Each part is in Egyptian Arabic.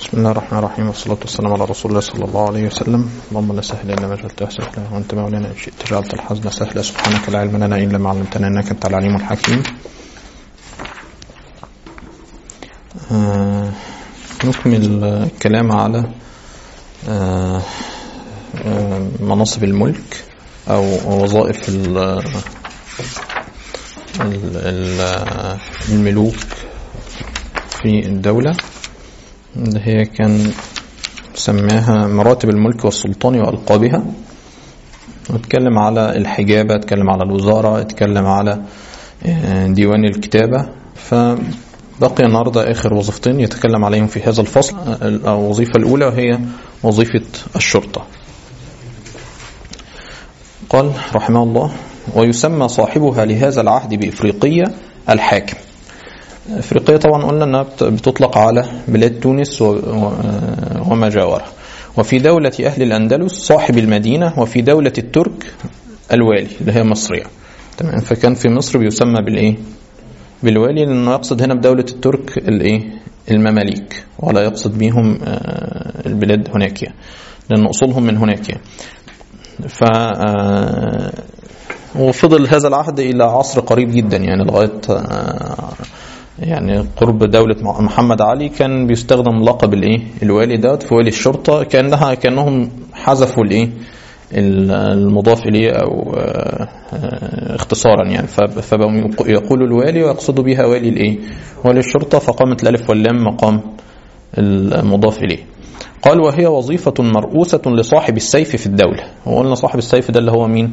بسم الله الرحمن الرحيم والصلاة والسلام على رسول الله صلى الله عليه وسلم اللهم لا سهل إلا ما جعلته سهلا وأنت مولانا إن شئت جعلت الحزن سهلا سبحانك لا علم لنا إلا ما علمتنا إنك أنت العليم الحكيم آه نكمل الكلام على آه آه مناصب الملك أو وظائف ال- ال- الملوك في الدولة اللي هي كان سماها مراتب الملك والسلطان وألقابها واتكلم على الحجابة اتكلم على الوزارة اتكلم على ديوان الكتابة فبقي النهاردة آخر وظيفتين يتكلم عليهم في هذا الفصل الوظيفة الأولى وهي وظيفة الشرطة قال رحمه الله ويسمى صاحبها لهذا العهد بإفريقية الحاكم افريقيا طبعا قلنا انها بتطلق على بلاد تونس وما جاورها وفي دولة أهل الأندلس صاحب المدينة وفي دولة الترك الوالي اللي هي مصرية تمام فكان في مصر بيسمى بالإيه بالوالي لأنه يقصد هنا بدولة الترك الإيه المماليك ولا يقصد بيهم البلاد هناك يعني لأن أصولهم من هناك يعني ف وفضل هذا العهد إلى عصر قريب جدا يعني لغاية يعني قرب دولة محمد علي كان بيستخدم لقب الايه الوالي دوت في والي الشرطة كأنها كأنهم حذفوا الايه المضاف إليه أو اختصارا يعني فبقوا يقولوا الوالي ويقصدوا بها والي الايه والي الشرطة فقامت الألف واللام مقام المضاف إليه قال وهي وظيفة مرؤوسة لصاحب السيف في الدولة وقلنا صاحب السيف ده اللي هو مين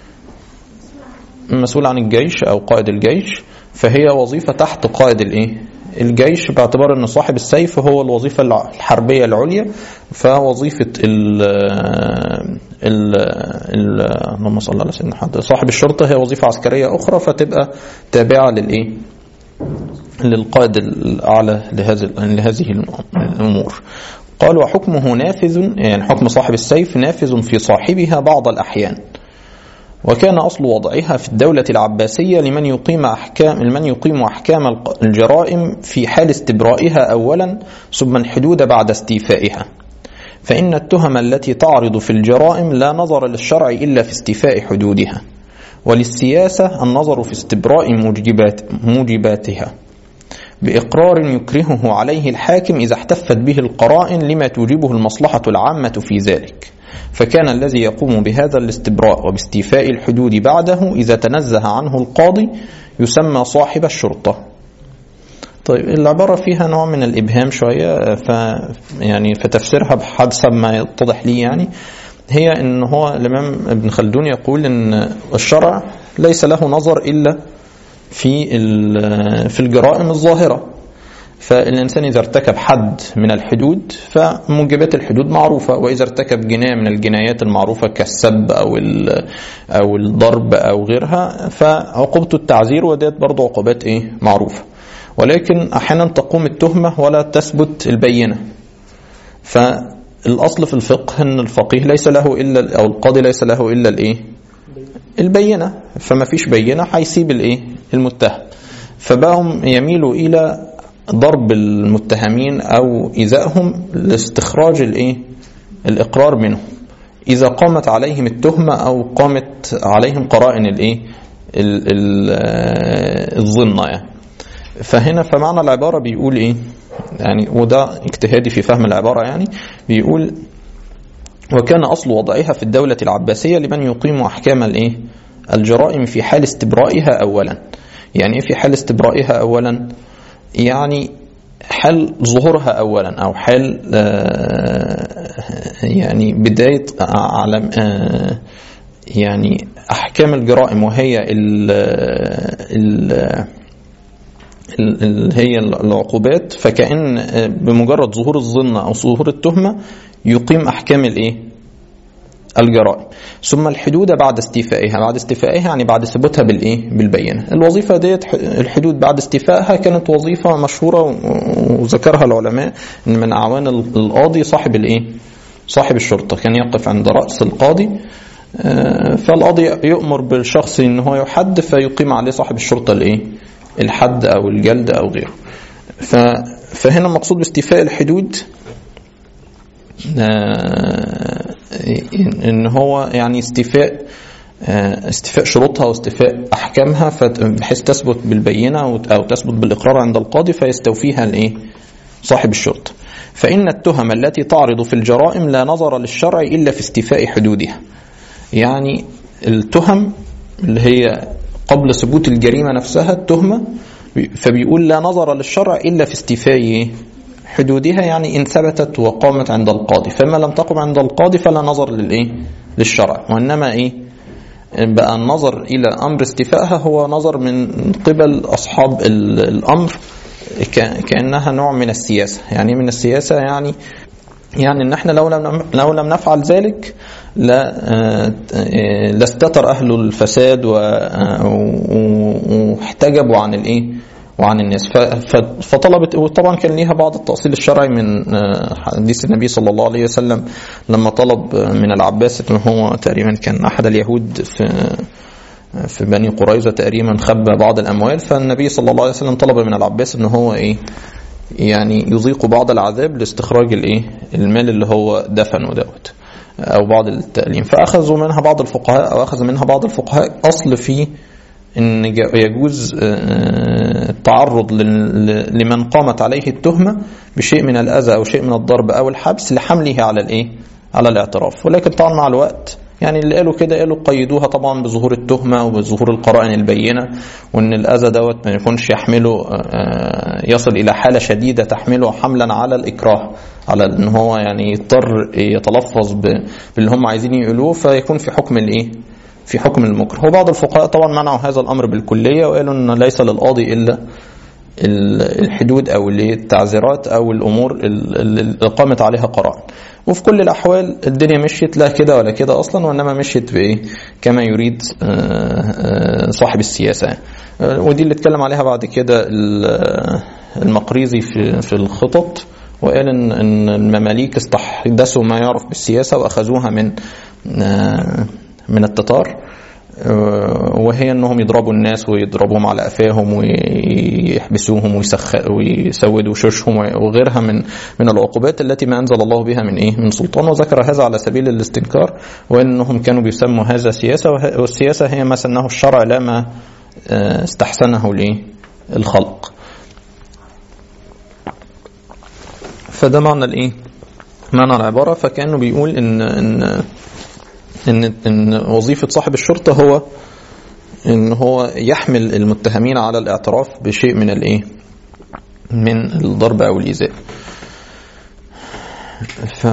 مسؤول عن الجيش أو قائد الجيش فهي وظيفة تحت قائد الايه الجيش باعتبار ان صاحب السيف هو الوظيفة الحربية العليا فوظيفة ال ال ال اللهم صل على سيدنا محمد صاحب الشرطة هي وظيفة عسكرية أخرى فتبقى تابعة للإيه للقائد الأعلى لهذه لهذه الأمور قال وحكمه نافذ يعني حكم صاحب السيف نافذ في صاحبها بعض الأحيان وكان أصل وضعها في الدولة العباسية لمن يقيم أحكام لمن يقيم أحكام الجرائم في حال استبرائها أولا ثم الحدود بعد استيفائها فإن التهم التي تعرض في الجرائم لا نظر للشرع إلا في استيفاء حدودها وللسياسة النظر في استبراء موجبات موجباتها بإقرار يكرهه عليه الحاكم إذا احتفت به القرائن لما توجبه المصلحة العامة في ذلك فكان الذي يقوم بهذا الاستبراء وباستيفاء الحدود بعده إذا تنزه عنه القاضي يسمى صاحب الشرطة طيب العبارة فيها نوع من الإبهام شوية ف يعني فتفسيرها بحسب ما يتضح لي يعني هي ان هو الإمام ابن خلدون يقول ان الشرع ليس له نظر إلا في في الجرائم الظاهرة فالإنسان إذا ارتكب حد من الحدود فموجبات الحدود معروفة وإذا ارتكب جناية من الجنايات المعروفة كالسب أو أو الضرب أو غيرها فعقوبته التعزير وديت برضه عقوبات إيه معروفة ولكن أحيانا تقوم التهمة ولا تثبت البينة فالأصل في الفقه أن الفقيه ليس له إلا أو القاضي ليس له إلا الإيه البينة فما فيش بينة هيسيب الإيه المتهم فبقوا يميلوا إلى ضرب المتهمين أو إيذائهم لاستخراج الإيه؟ الإقرار منهم إذا قامت عليهم التهمة أو قامت عليهم قرائن الإيه؟ الظنة يعني. فهنا فمعنى العبارة بيقول إيه؟ يعني وده اجتهادي في فهم العبارة يعني بيقول وكان أصل وضعها في الدولة العباسية لمن يقيم أحكام الإيه؟ الجرائم في حال استبرائها أولا يعني إيه في حال استبرائها أولا؟ يعني حال ظهورها اولا او حال يعني بدايه علم يعني احكام الجرائم وهي ال ال هي العقوبات فكأن بمجرد ظهور الظنة أو ظهور التهمة يقيم أحكام الإيه؟ الجرائم ثم الحدود بعد استيفائها بعد استيفائها يعني بعد ثبوتها بالايه بالبينه الوظيفه ديت الحدود بعد استيفائها كانت وظيفه مشهوره وذكرها العلماء ان من اعوان القاضي صاحب الايه صاحب الشرطه كان يقف عند راس القاضي فالقاضي يؤمر بالشخص ان هو يحد فيقيم عليه صاحب الشرطه الايه الحد او الجلد او غيره فهنا المقصود باستيفاء الحدود آه، ان هو يعني استيفاء آه، استيفاء شروطها واستيفاء احكامها فت- بحيث تثبت بالبينه وت- او تثبت بالاقرار عند القاضي فيستوفيها الايه صاحب الشرطه فان التهم التي تعرض في الجرائم لا نظر للشرع الا في استيفاء حدودها يعني التهم اللي هي قبل ثبوت الجريمه نفسها التهمه فبيقول لا نظر للشرع الا في استيفاء إيه؟ حدودها يعني ان ثبتت وقامت عند القاضي فما لم تقم عند القاضي فلا نظر للايه للشرع وانما ايه بقى النظر الى امر استيفائها هو نظر من قبل اصحاب ال- الامر ك- كانها نوع من السياسه يعني من السياسه يعني يعني ان احنا لو لم لو لم نفعل ذلك لا آه، آه، لاستتر اهل الفساد و- آه، و- واحتجبوا عن الايه وعن الناس ف- ف- فطلبت وطبعا كان ليها بعض التأصيل الشرعي من آه، حديث النبي صلى الله عليه وسلم لما طلب من العباس ان هو تقريبا كان احد اليهود في في بني قريظة تقريبا خبى بعض الأموال فالنبي صلى الله عليه وسلم طلب من العباس ان هو ايه يعني يذيق بعض العذاب لاستخراج الايه المال اللي هو دفنه دوت او بعض التأليم فاخذوا منها بعض الفقهاء او اخذ منها بعض الفقهاء اصل في ان جا- يجوز آه، التعرض لل- لمن قامت عليه التهمه بشيء من الاذى او شيء من الضرب او الحبس لحمله على الايه على الاعتراف ولكن طبعا مع الوقت يعني اللي قالوا كده قالوا قيدوها طبعا بظهور التهمه وبظهور القرائن البينه وان الاذى دوت ما يكونش يحمله آه، يصل الى حاله شديده تحمله حملا على الاكراه على ان هو يعني يضطر يتلفظ ب- باللي هم عايزين يقولوه فيكون في حكم الايه في حكم المكره وبعض الفقهاء طبعا منعوا هذا الامر بالكليه وقالوا ان ليس للقاضي الا ال- الحدود او اللي هي التعزيرات او الامور ال- ال- اللي قامت عليها قرائن وفي كل الاحوال الدنيا مشيت لا كده ولا كده اصلا وانما مشيت بايه كما يريد آه، آه، صاحب السياسه آه، ودي اللي اتكلم عليها بعد كده ال- المقريزي في في الخطط وقال ان ان المماليك استحدثوا ما يعرف بالسياسه واخذوها من آه، من التتار آه، وهي انهم يضربوا الناس ويضربوهم على قفاهم ويحبسوهم ويسخ ويسودوا وشوشهم وغيرها من من العقوبات التي ما انزل الله بها من ايه من سلطان وذكر هذا على سبيل الاستنكار وانهم كانوا بيسموا هذا سياسه وه- والسياسه هي ما سنه الشرع لا ما آه، استحسنه الايه الخلق فده معنى الايه معنى العباره فكانه بيقول ان ان ان ان وظيفه صاحب الشرطه هو ان هو يحمل المتهمين على الاعتراف بشيء من الايه من الضرب او الايذاء ف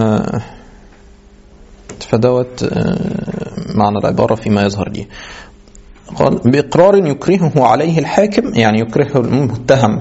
فدوت آه، معنى العباره فيما يظهر لي قال باقرار يكرهه عليه الحاكم يعني يكره المتهم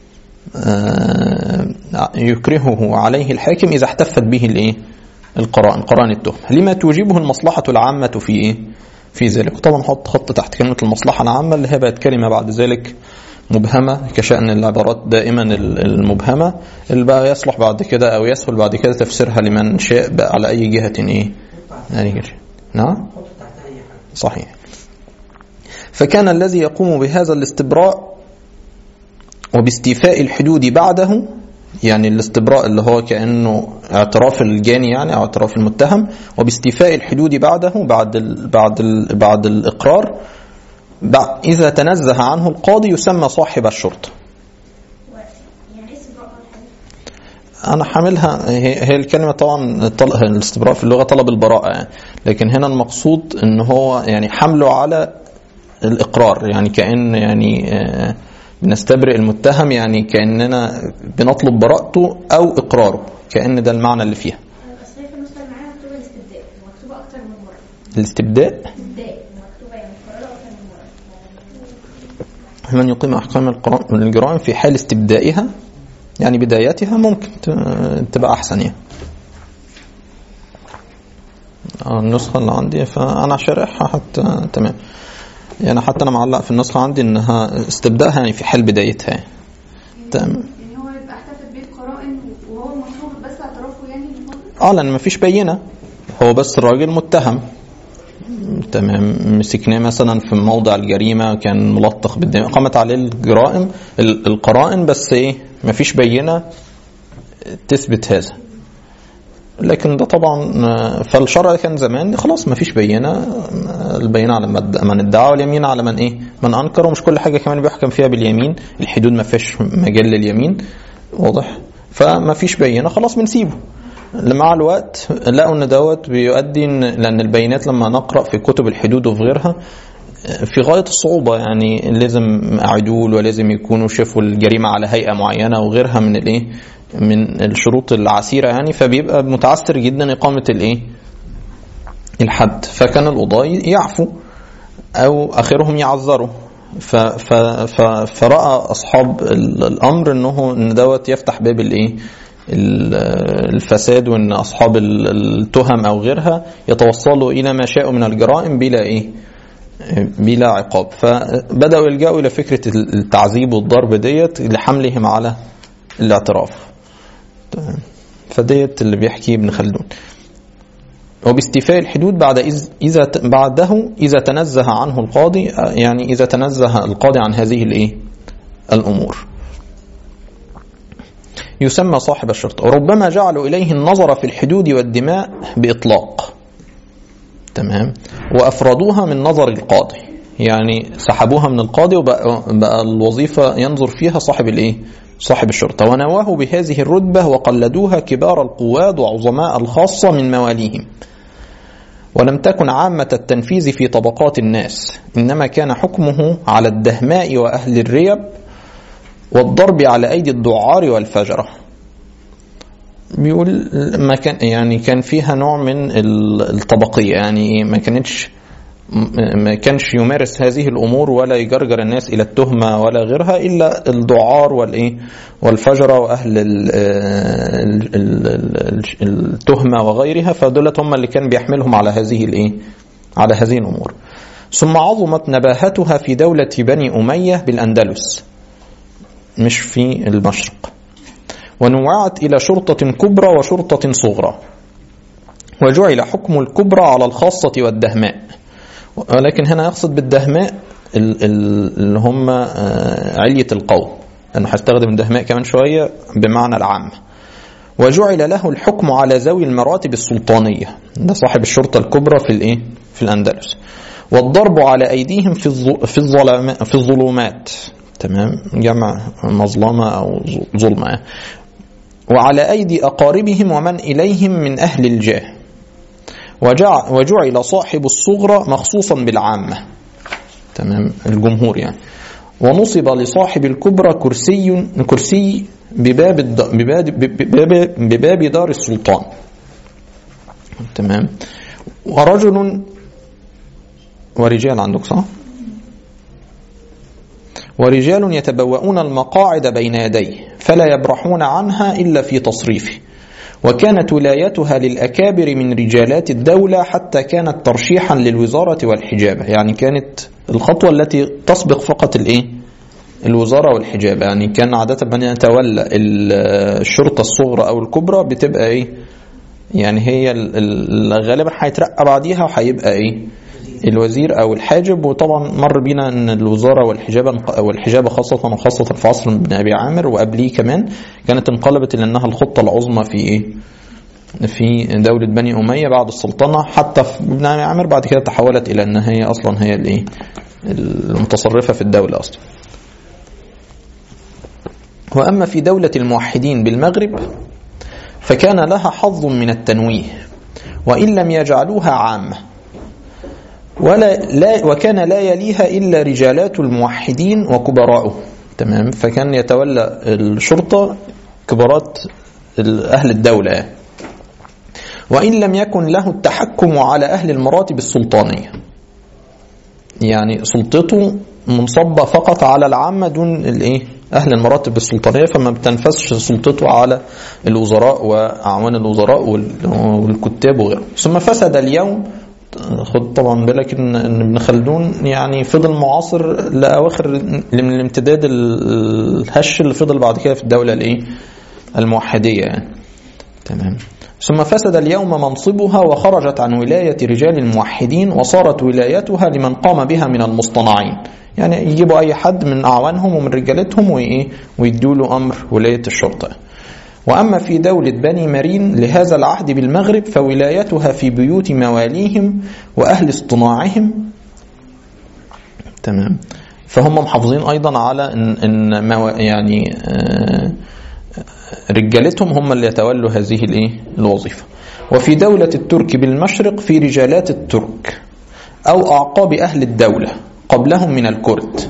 آه، يكرهه عليه الحاكم اذا احتفت به الايه القرائن قرائن التهمه لما توجبه المصلحه العامه في ايه في ذلك وطبعا حط خط تحت كلمه المصلحه العامه اللي هي بقت كلمه بعد ذلك مبهمه كشان العبارات دائما المبهمه اللي بقى يصلح بعد كده او يسهل بعد كده تفسيرها لمن شاء بقى على اي جهه ايه يعني كده. نعم صحيح فكان الذي يقوم بهذا الاستبراء وباستيفاء الحدود بعده يعني الاستبراء اللي هو كانه اعتراف الجاني يعني او اعتراف المتهم وباستيفاء الحدود بعده بعد ال بعد ال بعد الاقرار بعد اذا تنزه عنه القاضي يسمى صاحب الشرطه يعني ايه استبراء أول حاجة؟ انا حاملها هي هي الكلمه طبعا طل- الاستبراء في اللغه طلب البراءه يعني لكن هنا المقصود ان هو يعني حمله على الاقرار يعني كان يعني آه، بنستبرئ المتهم يعني كاننا بنطلب براءته او اقراره كان ده المعنى اللي فيها بس هي في النسخة اللي معايا مكتوبة الاستبداء مكتوبة أكتر من مرة الاستبداء استبداء مكتوبة يعني مكررة أكتر من مرة من يقيم احكام القرا- الجرائم في حال استبدائها يعني بدايتها ممكن ت- تبقى احسن يعني آه، النسخة اللي عندي فأنا شارحها حتى تمام يعني حتى أنا معلق في النسخة عندي إنها استبدائها يعني في حال بدايتها يعني. تمام يعني هو يبقى احتفل بيه القرائن وهو مطلوب بس اعترافه يعني بالفضل اه لان مفيش بينه هو بس الراجل متهم تمام مسكناه مثلا في موضع الجريمه كان ملطخ بالدماء قامت عليه الجرائم ال- القرائن بس ايه مفيش بينه تثبت هذا لكن ده طبعا آه، فالشرع كان زمان خلاص ما فيش بينه آه، البينه على من- من ادعى واليمين على من ايه من انكر ومش كل حاجه كمان بيحكم فيها باليمين الحدود ما فيش مجال لليمين واضح فما فيش بينه خلاص بنسيبه مع الوقت لقوا ان دوت بيؤدي إن لان البينات لما نقرا في كتب الحدود وفي غيرها في غايه الصعوبه يعني لازم عدول ولازم يكونوا شافوا الجريمه على هيئه معينه وغيرها من الايه من الشروط العسيره يعني فبيبقى متعسر جدا اقامه الايه الحد فكان القضاة يعفوا او اخرهم يعذروا ف ف ف فراى اصحاب ال- الامر انه ان دوت يفتح باب الايه ال- الفساد وان اصحاب ال- التهم او غيرها يتوصلوا الى ما شاءوا من الجرائم بلا ايه بلا عقاب فبداوا يلجأوا الى فكره التعذيب والضرب ديت لحملهم على الاعتراف تمام. فديت اللي بيحكي ابن خلدون وباستيفاء الحدود بعد إذ إذا ت- بعده إذا تنزه عنه القاضي آه، يعني إذا تنزه القاضي عن هذه الإيه الأمور يسمى صاحب الشرطة وربما جعلوا إليه النظر في الحدود والدماء بإطلاق تمام وأفردوها من نظر القاضي يعني سحبوها من القاضي وبقى بقى الوظيفة ينظر فيها صاحب الإيه صاحب الشرطة ونواه بهذه الرتبة وقلدوها كبار القواد وعظماء الخاصة من مواليهم ولم تكن عامة التنفيذ في طبقات الناس إنما كان حكمه على الدهماء وأهل الريب والضرب على أيدي الدعار والفجرة بيقول ما كان يعني كان فيها نوع من ال- الطبقية يعني إيه؟ ما كانتش م- ما كانش يمارس هذه الامور ولا يجرجر الناس الى التهمه ولا غيرها الا الدعار والايه والفجره واهل ال- ال- ال- ال- التهمه وغيرها فدولت هم اللي كان بيحملهم على هذه الايه على هذه الامور ثم عظمت نباهتها في دوله بني اميه بالاندلس مش في المشرق ونوعت الى شرطه كبرى وشرطه صغرى وجعل حكم الكبرى على الخاصه والدهماء ولكن هنا يقصد بالدهماء ال- ال- اللي هم آه، علية القوم لأنه هيستخدم الدهماء كمان شوية بمعنى العام وجعل له الحكم على ذوي المراتب السلطانية ده صاحب الشرطة الكبرى في الإيه؟ في الأندلس والضرب على أيديهم في الظ- في الظلام في الظلمات تمام جمع مظلمة أو ظ- ظلمة وعلى أيدي أقاربهم ومن إليهم من أهل الجاه وجع وجعل صاحب الصغرى مخصوصا بالعامة تمام الجمهور يعني ونصب لصاحب الكبرى كرسي كرسي بباب الد... بباب, بباب, بباب دار السلطان تمام ورجل ورجال عندك صح ورجال يتبوؤون المقاعد بين يديه فلا يبرحون عنها إلا في تصريفه وكانت ولايتها للأكابر من رجالات الدولة حتى كانت ترشيحا للوزارة والحجابة يعني كانت الخطوة التي تسبق فقط الإيه؟ الوزارة والحجابة يعني كان عادة من يتولى ال- الشرطة الصغرى أو الكبرى بتبقى إيه يعني هي ال- ال- غالبا هيترقى بعديها وهيبقى إيه الوزير او الحاجب وطبعا مر بينا ان الوزاره والحجابه والحجابه خاصه وخاصه في عصر ابن ابي عامر وقبليه كمان كانت انقلبت لانها الخطه العظمى في ايه؟ في دوله بني اميه بعد السلطنه حتى في ابن ابي عامر بعد كده تحولت الى ان هي اصلا هي الايه؟ المتصرفه في الدوله اصلا. واما في دوله الموحدين بالمغرب فكان لها حظ من التنويه وان لم يجعلوها عامه ولا لا وكان لا يليها الا رجالات الموحدين وكبراؤه تمام فكان يتولى الشرطه كبارات اهل الدوله يعني. وان لم يكن له التحكم على اهل المراتب السلطانيه يعني سلطته منصبه فقط على العامه دون الايه اهل المراتب السلطانيه فما بتنفذش سلطته على الوزراء واعوان الوزراء والكتاب وغيره ثم فسد اليوم خد طبعا بالك ان ان ابن خلدون يعني فضل معاصر لاواخر من الامتداد الهش اللي فضل بعد كده في الدوله الايه الموحديه يعني تمام ثم فسد اليوم منصبها وخرجت عن ولايه رجال الموحدين وصارت ولايتها لمن قام بها من المصطنعين يعني يجيبوا اي حد من اعوانهم ومن رجالتهم وايه ويدوا له امر ولايه الشرطه وأما في دولة بني مرين لهذا العهد بالمغرب فولايتها في بيوت مواليهم وأهل اصطناعهم تمام فهم محافظين أيضا على إن, إن مو يعني آه، رجالتهم هم اللي يتولوا هذه الايه الوظيفة وفي دولة الترك بالمشرق في رجالات الترك أو أعقاب أهل الدولة قبلهم من الكرد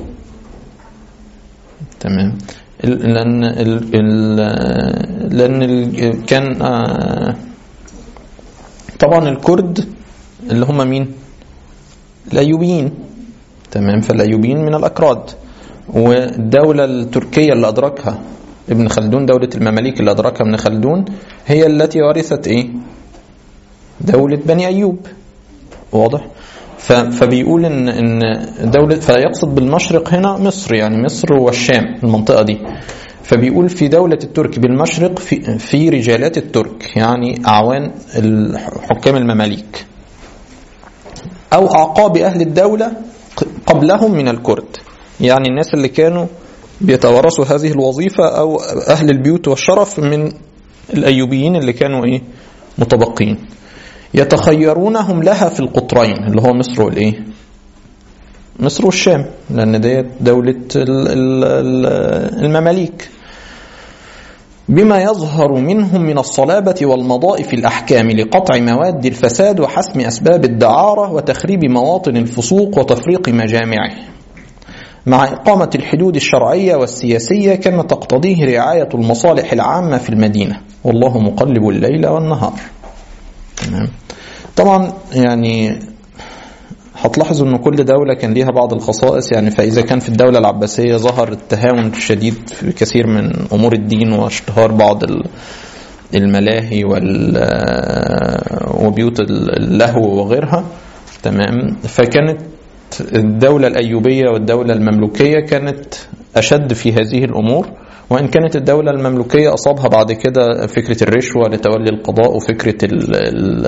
تمام ال- لأن ال ال لأن ال كان آه، طبعا الكرد اللي هم مين؟ الأيوبيين تمام فالأيوبيين من الأكراد والدولة التركية اللي أدركها ابن خلدون دولة المماليك اللي أدركها ابن خلدون هي التي ورثت إيه؟ دولة بني أيوب واضح؟ ف- فبيقول ان ان دوله فيقصد بالمشرق هنا مصر يعني مصر والشام المنطقه دي فبيقول في دولة الترك بالمشرق في, في رجالات الترك يعني أعوان حكام المماليك أو أعقاب أهل الدولة قبلهم من الكرد يعني الناس اللي كانوا بيتورثوا هذه الوظيفة أو أهل البيوت والشرف من الأيوبيين اللي كانوا إيه متبقين يتخيرونهم لها في القطرين اللي هو مصر والايه مصر والشام لان ديت دولة ال- ال- ال- المماليك بما يظهر منهم من الصلابة والمضاء في الأحكام لقطع مواد الفساد وحسم أسباب الدعارة وتخريب مواطن الفسوق وتفريق مجامعه مع إقامة الحدود الشرعية والسياسية كما تقتضيه رعاية المصالح العامة في المدينة والله مقلب الليل والنهار تمام طبعا يعني هتلاحظوا ان كل دولة كان ليها بعض الخصائص يعني فاذا كان في الدولة العباسية ظهر التهاون الشديد في كثير من امور الدين واشتهار بعض ال- الملاهي وال وبيوت اللهو وغيرها تمام فكانت الدولة الأيوبية والدولة المملوكية كانت أشد في هذه الأمور وإن كانت الدولة المملوكية أصابها بعد كده فكرة الرشوة لتولي القضاء وفكرة ال ال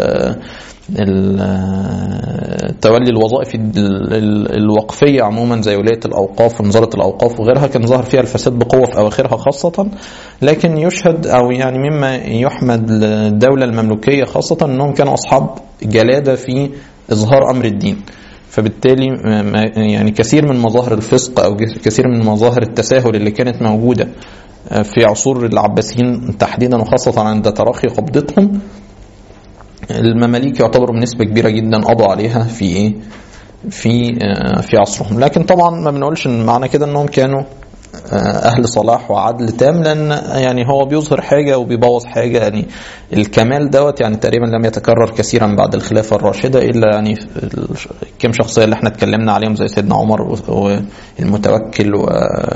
ال تولي الوظائف ال- ال- الوقفية عموما زي ولاية الأوقاف ونظارة الأوقاف وغيرها كان ظهر فيها الفساد بقوة في أواخرها خاصة لكن يشهد أو يعني مما يحمد الدولة المملوكية خاصة أنهم كانوا أصحاب جلادة في إظهار أمر الدين فبالتالي ما- يعني كثير من مظاهر الفسق او كثير من مظاهر التساهل اللي كانت موجوده في عصور العباسيين تحديدا وخاصه عند تراخي قبضتهم المماليك يعتبروا بنسبه كبيره جدا قضوا عليها في ايه في آه، في عصرهم لكن طبعا ما بنقولش ان معنى كده انهم كانوا آه، اهل صلاح وعدل تام لان يعني هو بيظهر حاجه وبيبوظ حاجه يعني الكمال دوت يعني تقريبا لم يتكرر كثيرا بعد الخلافه الراشده الا يعني ال- كم شخصيه اللي احنا اتكلمنا عليهم زي سيدنا عمر و- والمتوكل و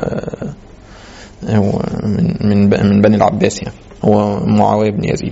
من من من بني العباس يعني ومعاويه بن يزيد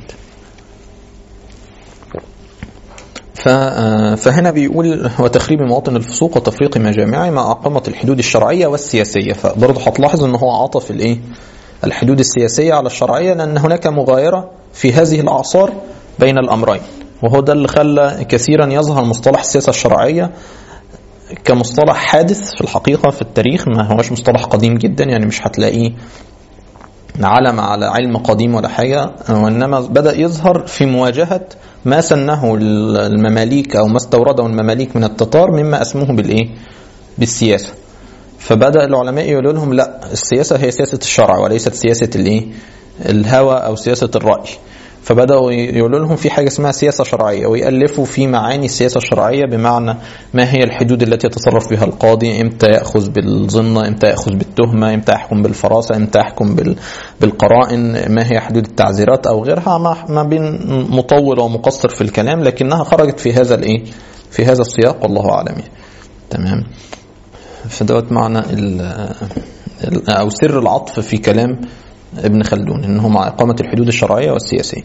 ف- فهنا بيقول وتخريب مواطن الفسوق وتفريق مجامعه مع إقامة الحدود الشرعية والسياسية فبرضه هتلاحظ ان هو عطف الايه الحدود السياسية على الشرعية لأن هناك مغايرة في هذه الأعصار بين الأمرين وهو ده اللي خلى كثيرا يظهر مصطلح السياسة الشرعية كمصطلح حادث في الحقيقة في التاريخ ما هوش مصطلح قديم جدا يعني مش هتلاقيه علم على علم قديم ولا حاجة وإنما بدأ يظهر في مواجهة ما سنه المماليك أو ما استورده المماليك من التتار مما أسموه بالإيه؟ بالسياسة فبدأ العلماء يقولوا لهم لا السياسة هي سياسة الشرع وليست سياسة الإيه؟ الهوى أو سياسة الرأي فبدأوا يقولوا لهم في حاجة اسمها سياسة شرعية ويألفوا في معاني السياسة الشرعية بمعنى ما هي الحدود التي يتصرف بها القاضي امتى يأخذ بالظنة امتى يأخذ بالتهمة امتى يحكم بالفراسة امتى يحكم بال- بالقرائن ما هي حدود التعزيرات أو غيرها ما- ما بين مطول ومقصر في الكلام لكنها خرجت في هذا الايه في هذا السياق والله أعلم يعني. تمام فدوت معنى ال ال- أو سر العطف في كلام ابن خلدون إنه مع إقامة الحدود الشرعية والسياسية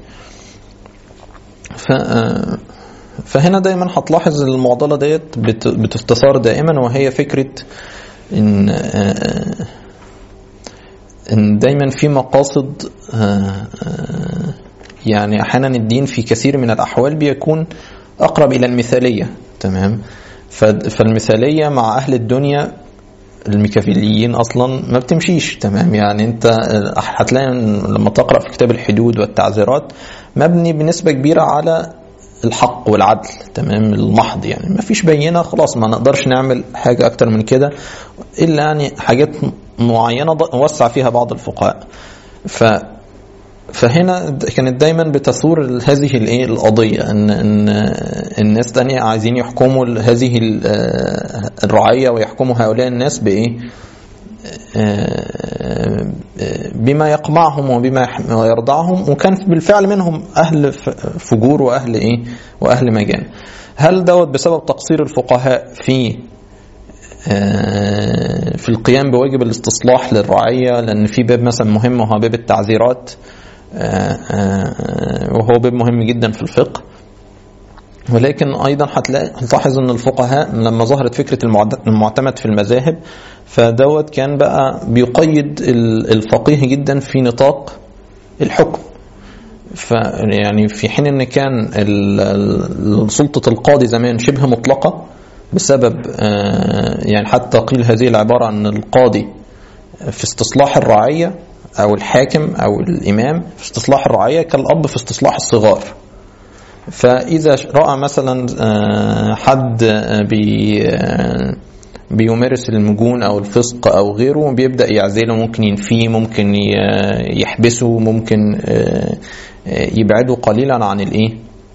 ف فهنا دايما هتلاحظ المعضلة ديت بت- بتستثار دائما وهي فكرة إن آه، إن دايما في مقاصد آه، آه، يعني أحيانا الدين في كثير من الأحوال بيكون أقرب إلى المثالية تمام ف- فالمثالية مع أهل الدنيا الميكافيليين اصلا ما بتمشيش تمام يعني انت آه، هتلاقي لما تقرا في كتاب الحدود والتعزيرات مبني بنسبه كبيره على الحق والعدل تمام المحض يعني ما فيش بينه خلاص ما نقدرش نعمل حاجه اكتر من كده الا يعني حاجات معينه ض- وسع فيها بعض الفقهاء ف فهنا د- كانت دايما بتثور ال- هذه الايه القضيه ان ان الناس تانية عايزين يحكموا ال- هذه ال- آه، الرعيه ويحكموا هؤلاء الناس بايه آه، آه، بما يقمعهم وبما يح- ويرضعهم وكان بالفعل منهم اهل ف- فجور واهل ايه واهل مجان هل دوت بسبب تقصير الفقهاء في آه، في القيام بواجب الاستصلاح للرعية لأن في باب مثلا مهم وهو باب التعزيرات آه، آه، وهو باب مهم جدا في الفقه ولكن أيضا هتلاقي هتلاحظ أن الفقهاء لما ظهرت فكرة المعد- المعتمد في المذاهب فدوت كان بقى بيقيد ال- الفقيه جدا في نطاق الحكم ف يعني في حين ان كان ال- ال- سلطه القاضي زمان شبه مطلقه بسبب آه، يعني حتى قيل هذه العباره ان القاضي في استصلاح الرعيه او الحاكم او الامام في استصلاح الرعيه كالاب في استصلاح الصغار فاذا راى مثلا آه، حد آه، بي آه، بيمارس المجون او الفسق او غيره بيبدا يعزله ممكن ينفيه ممكن ي- يحبسه ممكن آه، آه، يبعده قليلا عن الايه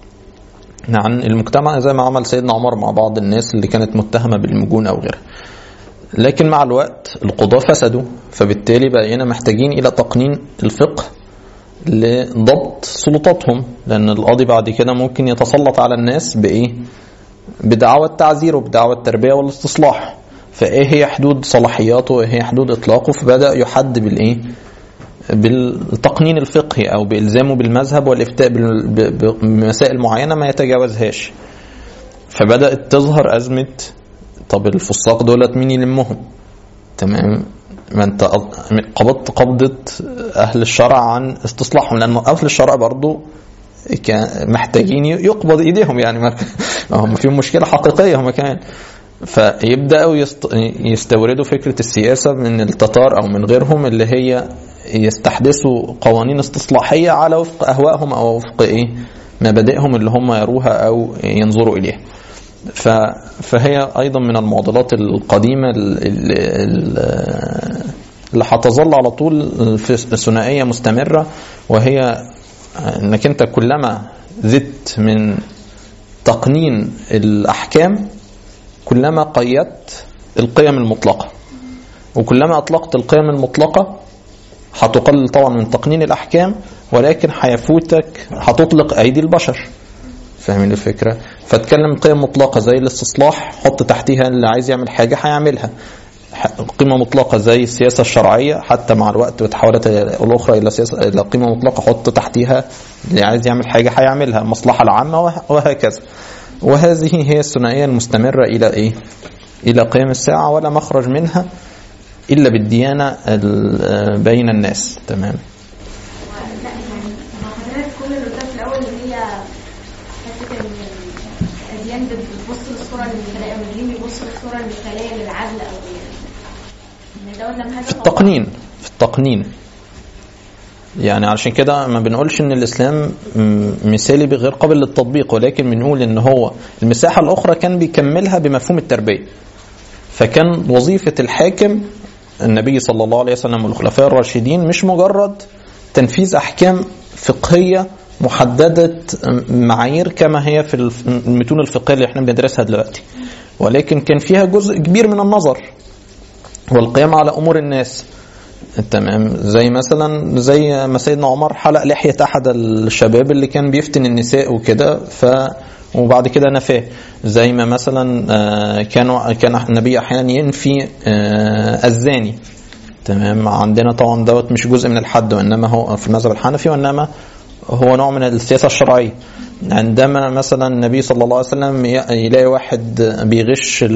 عن المجتمع زي ما عمل سيدنا عمر مع بعض الناس اللي كانت متهمه بالمجون او غيرها لكن مع الوقت القضاة فسدوا فبالتالي بقينا محتاجين الى تقنين الفقه لضبط سلطاتهم لان القاضي بعد كده ممكن يتسلط على الناس بايه بدعوى التعزير وبدعوى التربيه والاستصلاح فايه هي حدود صلاحياته وايه هي حدود اطلاقه فبدا يحد بالايه بالتقنين الفقهي او بالزامه بالمذهب والافتاء بال- ب- بمسائل معينه ما يتجاوزهاش فبدات تظهر ازمه طب الفساق دولت مين يلمهم تمام ما انت قبضت قبضه اهل الشرع عن استصلاحهم لان اهل الشرع برضو كان محتاجين يقبض ايديهم يعني ما ما هم فيهم مشكله حقيقيه هم كمان فيبداوا يست... يستوردوا فكره السياسه من التتار او من غيرهم اللي هي يستحدثوا قوانين استصلاحيه على وفق اهوائهم او وفق ايه مبادئهم اللي هم يروها او ينظروا اليها ف... فهي ايضا من المعضلات القديمه اللي, اللي هتظل على طول في ثنائيه مستمره وهي انك انت كلما زدت من تقنين الاحكام كلما قيدت القيم المطلقه وكلما اطلقت القيم المطلقه هتقلل طبعا من تقنين الاحكام ولكن هيفوتك هتطلق ايدي البشر فاهمين الفكره فتكلم قيم مطلقه زي الاستصلاح حط تحتيها اللي عايز يعمل حاجه هيعملها قيمة مطلقة زي السياسة الشرعية حتى مع الوقت وتحولت الأخرى إلى سياسة إلى قيمة مطلقة حط تحتيها اللي عايز يعمل حاجة هيعملها المصلحة العامة وهكذا وهذه هي الثنائية المستمرة إلى إيه؟ إلى قيام الساعة ولا مخرج منها إلا بالديانة بين الناس تمام لا يعني هو حضرتك كل اللي قلته في الاول اللي هي حته ان الاديان بتبص للصوره المثاليه او الدين بيبص للصوره المثاليه للعدل او ان دوت لما في التقنين في التقنين يعني علشان كده ما بنقولش ان الاسلام مثالي بغير قابل للتطبيق ولكن بنقول ان هو المساحه الاخرى كان بيكملها بمفهوم التربيه فكان وظيفه الحاكم النبي صلى الله عليه وسلم والخلفاء الراشدين مش مجرد تنفيذ احكام فقهيه محدده معايير كما هي في المتون الفقهيه اللي احنا بندرسها دلوقتي ولكن كان فيها جزء كبير من النظر والقيام على امور الناس تمام زي مثلا زي ما سيدنا عمر حلق لحيه احد الشباب اللي كان بيفتن النساء وكده ف وبعد كده نفاه زي ما مثلا كانوا كان النبي احيانا ينفي الزاني تمام عندنا طبعا دوت مش جزء من الحد وانما هو في المذهب الحنفي وانما هو نوع من السياسه الشرعيه عندما مثلا النبي صلى الله عليه وسلم يلاقي واحد بيغش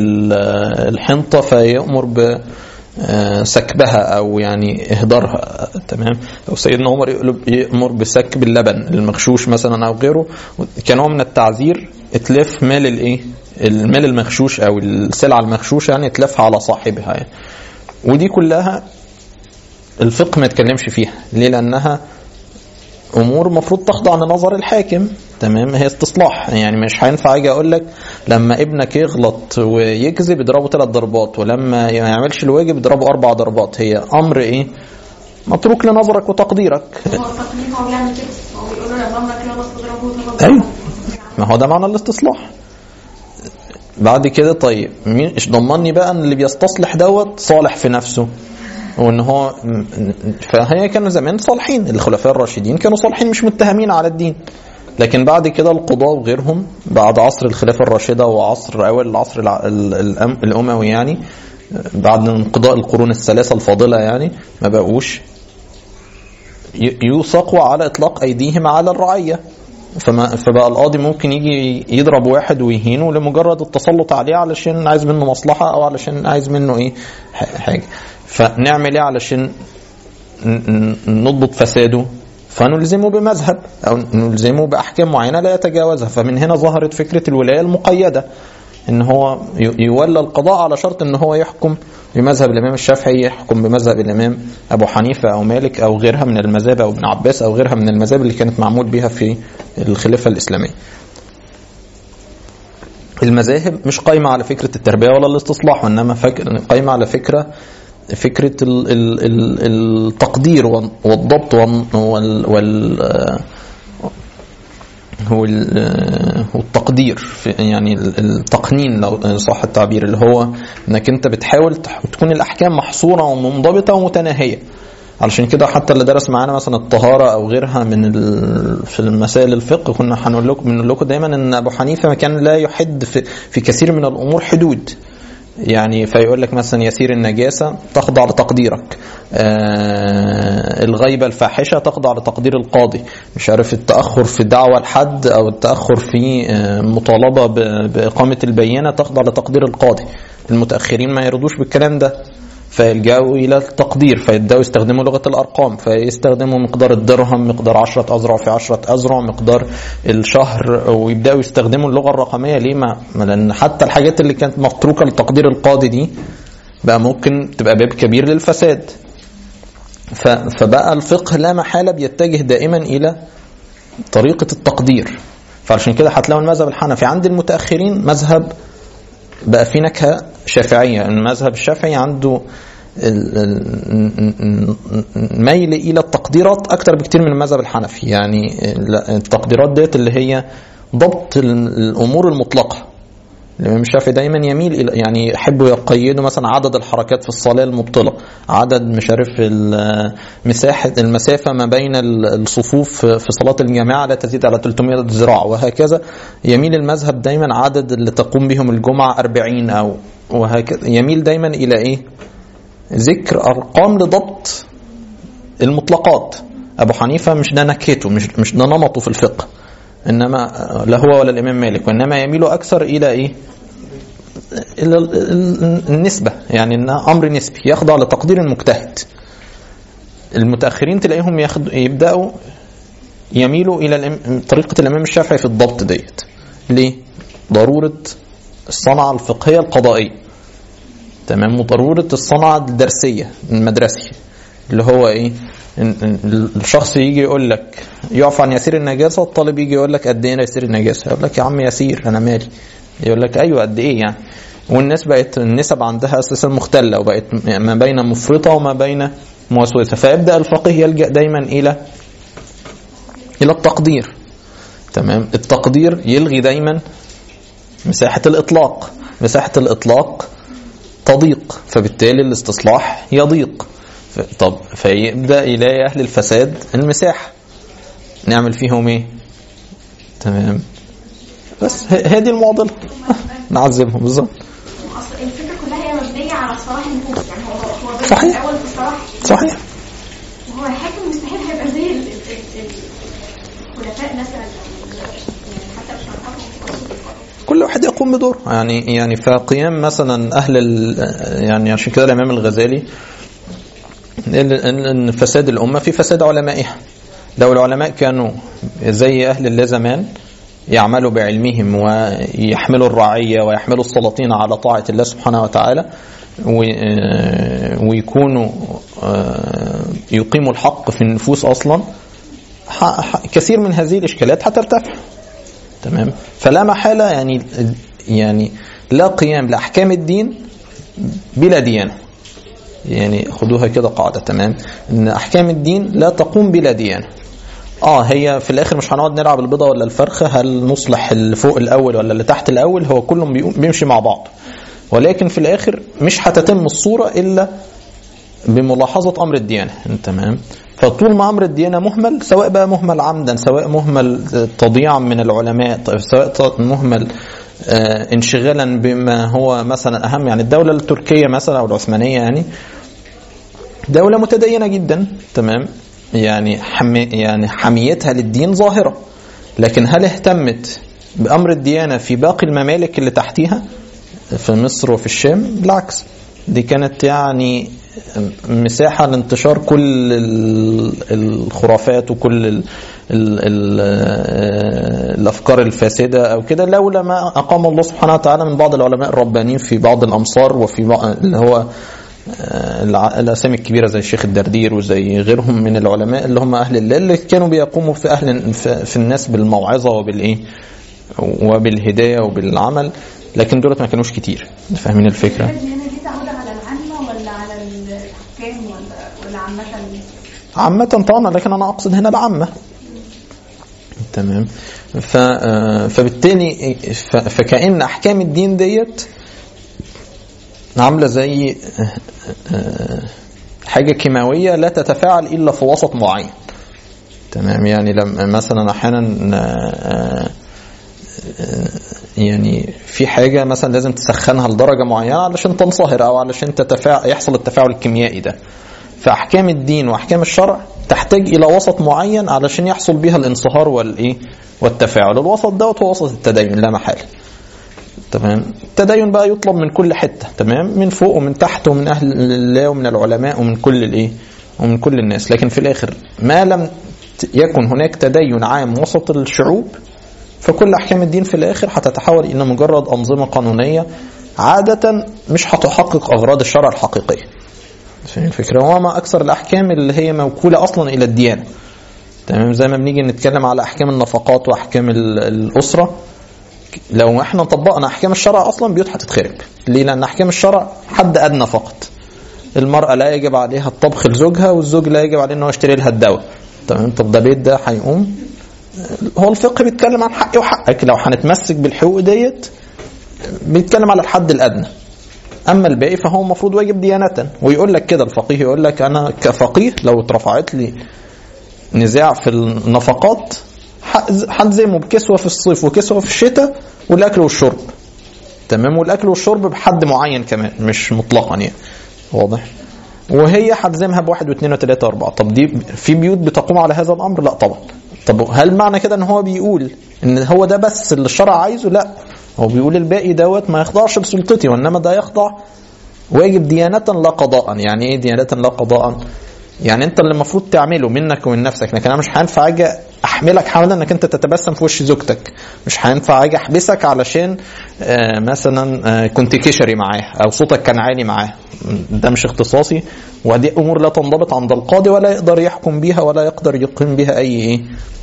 الحنطه فيامر ب سكبها او يعني اهدارها تمام او سيدنا عمر يامر بسكب اللبن المغشوش مثلا او غيره كنوع من التعذير اتلاف مال الايه المال المغشوش او السلعه المغشوشه يعني تلف على صاحبها يعني. ودي كلها الفقه ما يتكلمش فيها ليه لانها امور المفروض تخضع لنظر الحاكم تمام هي استصلاح يعني مش هينفع اجي اقول لك لما ابنك يغلط ويكذب اضربه ثلاث ضربات ولما ما يعملش الواجب اضربه اربع ضربات هي امر ايه متروك لنظرك وتقديرك هو التقليد هو بيعمل كده هو بيقول له لما امرك يغلط تضربه تضربه ايوه ما هو ده معنى الاستصلاح بعد كده طيب مين ايش ضمني بقى ان اللي بيستصلح دوت صالح في نفسه وان هو فهي كانوا زمان صالحين الخلفاء الراشدين كانوا صالحين مش متهمين على الدين لكن بعد كده القضاة وغيرهم بعد عصر الخلافة الراشدة وعصر أول العصر الع- ال- الأم- الأموي يعني بعد انقضاء القرون الثلاثة الفاضلة يعني ما بقوش ي- يوثقوا على إطلاق أيديهم على الرعية فما فبقى القاضي ممكن يجي يضرب واحد ويهينه لمجرد التسلط عليه علشان عايز منه مصلحة أو علشان عايز منه إيه ح- حاجة فنعمل إيه علشان ن- ن- نضبط فساده فنلزمه بمذهب او نلزمه باحكام معينه لا يتجاوزها فمن هنا ظهرت فكره الولايه المقيده ان هو ي- يولى القضاء على شرط ان هو يحكم بمذهب الامام الشافعي يحكم بمذهب الامام ابو حنيفه او مالك او غيرها من المذاهب او ابن عباس او غيرها من المذاهب اللي كانت معمول بها في الخلافه الاسلاميه. المذاهب مش قايمه على فكره التربيه ولا الاستصلاح وانما فك- قايمه على فكره فكره ال ال ال التقدير وال- والضبط وال, وال, وال وال- والتقدير في يعني ال- التقنين لو صح التعبير اللي هو انك انت بتحاول تح- تكون الاحكام محصوره ومنضبطه ومتناهيه علشان كده حتى اللي درس معانا مثلا الطهاره او غيرها من ال... في المسائل الفقه كنا هنقول لكم بنقول لكم دايما ان ابو حنيفه كان لا يحد في, في كثير من الامور حدود يعني فيقول لك مثلا يسير النجاسة تخضع لتقديرك آه الغيبة الفاحشة تخضع لتقدير القاضي مش عارف التأخر في دعوة الحد أو التأخر في آه مطالبة ب- بإقامة البينة تخضع لتقدير القاضي المتأخرين ما يرضوش بالكلام ده فيلجأوا إلى التقدير فيبدأوا يستخدموا لغة الأرقام فيستخدموا مقدار الدرهم مقدار عشرة أذرع في عشرة أذرع مقدار الشهر ويبدأوا يستخدموا اللغة الرقمية ليه ما ما لأن حتى الحاجات اللي كانت متروكة لتقدير القاضي دي بقى ممكن تبقى باب كبير للفساد ف- فبقى الفقه لا محالة بيتجه دائما إلى طريقة التقدير فعشان كده هتلاقوا المذهب الحنفي عند المتأخرين مذهب بقى في نكهة شافعية المذهب الشافعي عنده ال- ال- ميل إلى التقديرات أكتر بكتير من المذهب الحنفي يعني ال- التقديرات ديت اللي هي ضبط ال- الأمور المطلقة الإمام الشافعي دايما يميل إلى يعني يحبوا يقيدوا مثلا عدد الحركات في الصلاة المبطلة عدد مش عارف ال- مساحة المسافة ما بين ال- الصفوف في في صلاة الجماعة لا تزيد على 300 ذراع وهكذا يميل المذهب دايما عدد اللي تقوم بهم الجمعة 40 أو وهكذا يميل دايما إلى إيه ذكر أرقام لضبط المطلقات أبو حنيفة مش ده نكهته مش مش ده نمطه في الفقه انما لا هو ولا الامام مالك وانما يميل اكثر الى ايه الى ال- ال- النسبه يعني انها امر نسبي يخضع لتقدير المجتهد المتاخرين تلاقيهم ياخد يبداوا يميلوا الى الإم- طريقه الامام الشافعي في الضبط ديت ليه ضروره الصنعه الفقهيه القضائيه تمام وضروره الصنعه الدرسيه المدرسي اللي هو ايه إن- إن الشخص يجي يقول لك يعفى عن يسير النجاسه الطالب يجي يقول لك قد ايه يسير النجاسه يقول لك يا عم يسير انا مالي يقول لك ايوه قد ايه يعني والناس بقت النسب عندها اساسا مختله وبقت ما بين مفرطه وما بين موسوسه فيبدا الفقيه يلجا دايما الى الى التقدير تمام التقدير يلغي دايما مساحه الاطلاق مساحه الاطلاق تضيق فبالتالي الاستصلاح يضيق ف- طب فيبدا يلاقي اهل الفساد المساحه نعمل فيهم ايه تمام بس ه- هي دي المعضله نعذبهم بالظبط اصل الفكره كلها هي مبنيه على صلاح النفوس يعني هو هو بس صحيح. الاول في صلاح صحيح وهو الحاكم مستحيل هيبقى زي ال- ال- ال- الخلفاء مثلا يعني حتى مش هنعرفهم كل واحد يقوم بدوره يعني يعني فقيام مثلا اهل ال يعني عشان كده الامام الغزالي ان إن فساد الامه في فساد علمائها لو العلماء كانوا زي اهل الله زمان يعملوا بعلمهم ويحملوا الرعية ويحملوا السلاطين على طاعة الله سبحانه وتعالى و- آه، ويكونوا آه، يقيموا الحق في النفوس أصلا ح- ح- كثير من هذه الإشكالات هترتفع تمام فلا محالة يعني يعني لا قيام لأحكام الدين بلا ديانة يعني خدوها كده قاعدة تمام ان احكام الدين لا تقوم بلا ديانة اه هي في الاخر مش هنقعد نلعب البيضة ولا الفرخة هل نصلح اللي فوق الاول ولا اللي تحت الاول هو كلهم بيقوم- بيمشي مع بعض ولكن في الاخر مش هتتم الصورة الا بملاحظة امر الديانة تمام فطول ما امر الديانة مهمل سواء بقى مهمل عمدا سواء مهمل تضييعا من العلماء طيب سواء ط- مهمل آه، انشغالا بما هو مثلا اهم يعني الدولة التركية مثلا او العثمانية يعني دولة متدينة جدا تمام يعني حمي يعني حميتها للدين ظاهرة لكن هل اهتمت بأمر الديانة في باقي الممالك اللي تحتيها في مصر وفي الشام بالعكس دي كانت يعني مساحة لانتشار كل ال- الخرافات وكل ال ال ال الأفكار الفاسدة أو كده لولا ما أقام الله سبحانه وتعالى من بعض العلماء الربانيين في بعض الأمصار وفي بعض اللي هو آه، الع- الاسامي الكبيره زي الشيخ الدردير وزي غيرهم من العلماء اللي هم اهل الله اللي كانوا بيقوموا في اهل في في الناس بالموعظه وبالايه وبالهدايه وبالعمل لكن دولت ما كانوش كتير فاهمين الفكره الديانة دي تعود على العامة ولا على الحكام ولا ولا عامة عامة طبعا لكن أنا أقصد هنا العامة تمام ف آه، فبالتالي ف- فكأن أحكام الدين ديت عاملة زي آه، آه، حاجة كيماوية لا تتفاعل إلا في وسط معين تمام يعني لما مثلا أحيانا آه، آه، يعني في حاجة مثلا لازم تسخنها لدرجة معينة علشان تنصهر أو علشان تتفاعل يحصل التفاعل الكيميائي ده فأحكام الدين وأحكام الشرع تحتاج إلى وسط معين علشان يحصل بها الانصهار والإيه والتفاعل الوسط دوت هو وسط التدين لا محالة تمام التدين بقى يطلب من كل حتة تمام من فوق ومن تحت ومن أهل الله ومن العلماء ومن كل الإيه ومن كل الناس لكن في الآخر ما لم ت- يكن هناك تدين عام وسط الشعوب فكل أحكام الدين في الآخر هتتحول إلى مجرد أنظمة قانونية عادة مش هتحقق أغراض الشرع الحقيقية فاهم الفكرة وما أكثر الأحكام اللي هي موكولة أصلا إلى الديانة تمام زي ما بنيجي نتكلم على أحكام النفقات وأحكام ال- الأسرة لو احنا طبقنا أحكام الشرع أصلا بيوت هتتخرب ليه؟ لأن أحكام الشرع حد أدنى فقط المرأة لا يجب عليها الطبخ لزوجها والزوج لا يجب عليه إن هو يشتري لها الدواء تمام طب ده بيت ده هيقوم هو الفقه بيتكلم عن حقي وحقك لو هنتمسك بالحقوق ديت بيتكلم على الحد الادنى اما الباقي فهو المفروض واجب ديانه ويقول لك كده الفقيه يقول لك انا كفقيه لو اترفعت لي نزاع في النفقات هز- هلزمه بكسوه في الصيف وكسوه في الشتاء والاكل والشرب تمام والاكل والشرب بحد معين كمان مش مطلقا يعني واضح وهي هتلزمها بواحد واثنين وثلاثة وأربعة طب دي في بيوت بتقوم على هذا الأمر لا طبعا طب هل معنى كده ان هو بيقول ان هو ده بس اللي الشرع عايزه لا هو بيقول الباقي دوت ما يخضعش لسلطتي وانما ده يخضع واجب ديانة لا قضاء يعني ايه ديانة لا قضاء يعني انت اللي المفروض تعمله منك ومن نفسك لكن انا مش هينفع اجي احملك حاول انك انت تتبسم في وش زوجتك مش هينفع اجي احبسك علشان آه، مثلا آه، كنت كشري معاه او صوتك كان عالي معاه ده مش اختصاصي ودي امور لا تنضبط عند القاضي ولا يقدر يحكم بيها ولا يقدر يقيم بيها اي ايه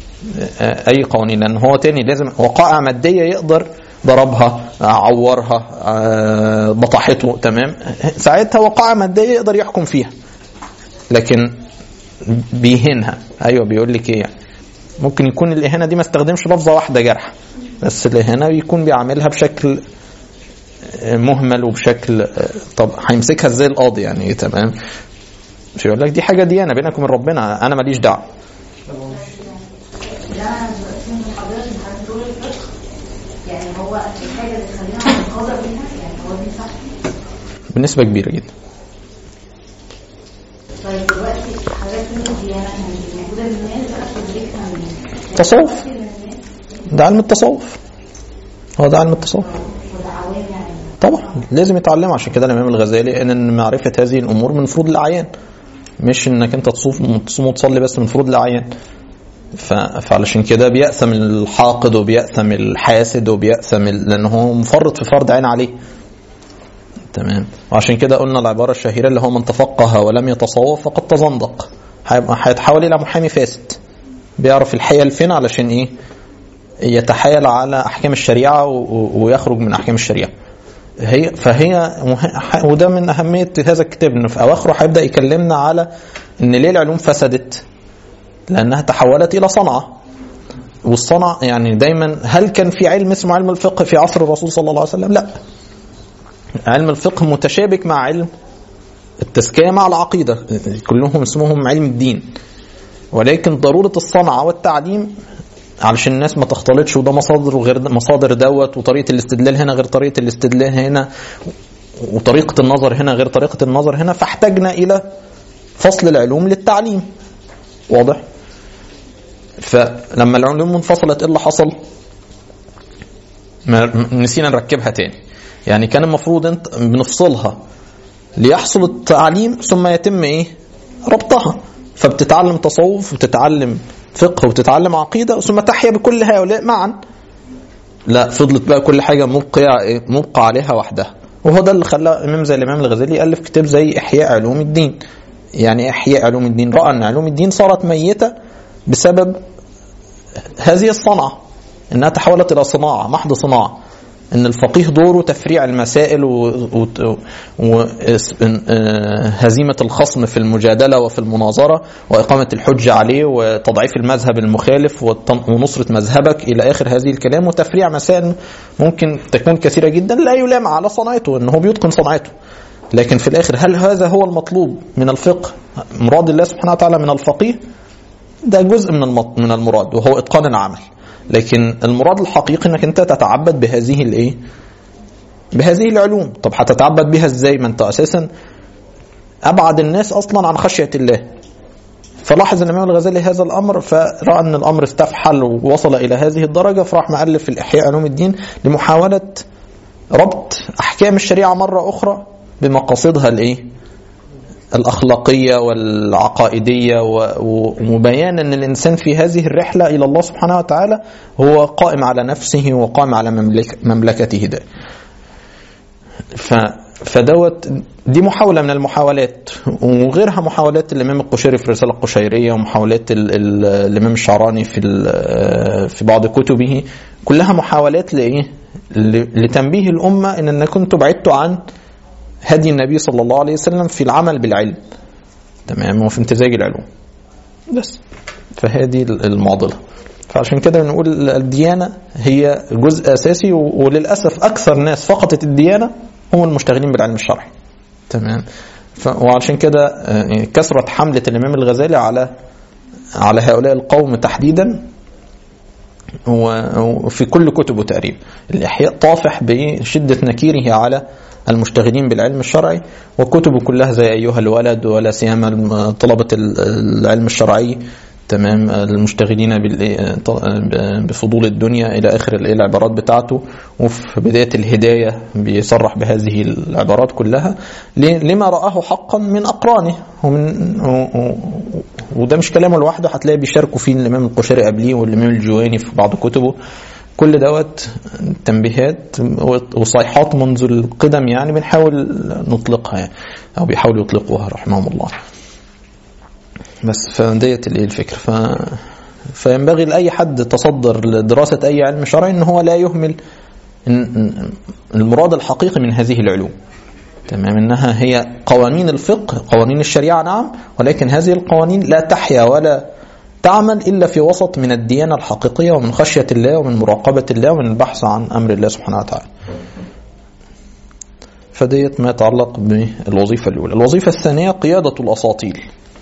آه، اي قوانين لان هو تاني لازم وقائع ماديه يقدر ضربها آه، عورها آه، بطحته تمام ساعتها وقائع ماديه يقدر يحكم فيها لكن بيهينها ايوه بيقول لك ايه يعني ممكن يكون الاهانه دي ما استخدمش لفظه واحده جرح بس الاهانه بيكون بيعملها بشكل آه، مهمل وبشكل آه، طب هيمسكها ازاي القاضي يعني تمام مش يقول لك دي حاجه ديانه بينك وبين ربنا انا ماليش دعوه لا من حضرتك من دول الفقه يعني هو الحاجه اللي تخلينا نتقاضى بيها يعني هو دي صح بنسبه كبيره جدا طيب دلوقتي حضرتك من الديانه يعني موجوده للناس بقى تدركها من تصوف من الناس ده علم التصوف هو ده علم التصوف والعوام يعني طبعا لازم يتعلم عشان كده الامام الغزالي ان إن معرفه هذه الامور من فروض الاعيان مش انك انت تصوف تصوم وتصلي بس من فروض الاعيان ف- فعلشان كده بيأثم الحاقد وبيأثم الحاسد وبيأثم ال- لأنه هو مفرط في فرض عين عليه تمام وعشان كده قلنا العبارة الشهيرة اللي هو من تفقه ولم يتصوف فقد تزندق هيبقى- هيتحول إلى محامي فاسد بيعرف الحيل فين علشان إيه يتحايل على أحكام الشريعة و- و- ويخرج من أحكام الشريعة هي فهي مه- وده من أهمية هذا الكتاب إنه في أواخره هيبدأ يكلمنا على إن ليه العلوم فسدت لأنها تحولت إلى صنعة والصنع يعني دايما هل كان في علم اسمه علم الفقه في عصر الرسول صلى الله عليه وسلم؟ لا علم الفقه متشابك مع علم التزكية مع العقيدة كلهم اسمهم علم الدين ولكن ضرورة الصنعة والتعليم علشان الناس ما تختلطش وده مصادر وغير مصادر دوت وطريقة الاستدلال هنا غير طريقة الاستدلال هنا وطريقة النظر هنا غير طريقة النظر هنا فاحتاجنا إلى فصل العلوم للتعليم واضح؟ فلما العلوم انفصلت ايه اللي حصل؟ ما- نسينا نركبها تاني يعني كان المفروض انت بنفصلها ليحصل التعليم ثم يتم ايه ربطها فبتتعلم تصوف وتتعلم فقه وتتعلم عقيدة ثم تحيا بكل هؤلاء معا لا فضلت بقى كل حاجة مبقية إيه؟ مبقى عليها وحدها وهو ده اللي خلى إمام زي الإمام الغزالي يألف كتاب زي إحياء علوم الدين يعني إيه إحياء علوم الدين رأى أن علوم الدين صارت ميتة بسبب هذه الصنعة انها تحولت الى صناعة محض صناعة ان الفقيه دوره تفريع المسائل وهزيمة الخصم في المجادلة وفي المناظرة وإقامة الحجة عليه وتضعيف المذهب المخالف والتن- ونصرة مذهبك إلى آخر هذه الكلام وتفريع مسائل ممكن تكون كثيرة جدا لا يلام على صنعته أنه بيتقن صنعته لكن في الآخر هل هذا هو المطلوب من الفقه مراد الله سبحانه وتعالى من الفقيه ده جزء من المط... من المراد وهو اتقان العمل لكن المراد الحقيقي انك انت تتعبد بهذه الايه بهذه العلوم طب هتتعبد بها ازاي ما انت اساسا ابعد الناس اصلا عن خشيه الله فلاحظ الامام الغزالي هذا الامر فراى ان الامر استفحل ووصل الى هذه الدرجه فراح مؤلف في الاحياء علوم الدين لمحاوله ربط احكام الشريعه مره اخرى بمقاصدها الايه الأخلاقية والعقائدية و- و- وبيان أن الإنسان في هذه الرحلة إلى الله سبحانه وتعالى هو قائم على نفسه وقائم على مملك مملكته ده ف فدوت دي محاولة من المحاولات وغيرها محاولات الإمام القشيري في الرسالة القشيرية ومحاولات ال ال الإمام الشعراني في ال- في بعض كتبه كلها محاولات لإيه؟ ل- لتنبيه الأمة إن أنا كنت بعدت عن هدي النبي صلى الله عليه وسلم في العمل بالعلم تمام وفي امتزاج العلوم بس فهذه المعضلة فعشان كده بنقول الديانة هي جزء أساسي و- وللأسف أكثر ناس فقدت الديانة هم المشتغلين بالعلم الشرعي تمام ف... وعشان كده آه، كثرة حملة الإمام الغزالي على على هؤلاء القوم تحديدا و- وفي كل كتبه تقريبا الإحياء طافح بشدة نكيره على المشتغلين بالعلم الشرعي وكتبه كلها زي أيها الولد ولا سيما الم- طلبة ال- العلم الشرعي تمام المشتغلين بال- بفضول الدنيا إلى آخر ال- العبارات بتاعته وفي بداية الهداية بيصرح بهذه العبارات كلها ل- لما رآه حقا من أقرانه ومن و- و- وده مش كلامه لوحده هتلاقي بيشاركوا فيه الإمام القشيري قبليه والإمام الجواني في بعض كتبه كل دوت تنبيهات وصيحات منذ القدم يعني بنحاول نطلقها يعني او بيحاولوا يطلقوها رحمهم الله بس فديت الايه الفكره ف فينبغي لاي حد تصدر لدراسه اي علم شرعي ان هو لا يهمل إن- إن- المراد الحقيقي من هذه العلوم تمام انها هي قوانين الفقه قوانين الشريعه نعم ولكن هذه القوانين لا تحيا ولا تعمل الا في وسط من الديانه الحقيقيه ومن خشيه الله ومن مراقبه الله ومن البحث عن امر الله سبحانه وتعالى. فديت ما يتعلق بالوظيفه الاولى، الوظيفه الثانيه قياده الاساطيل.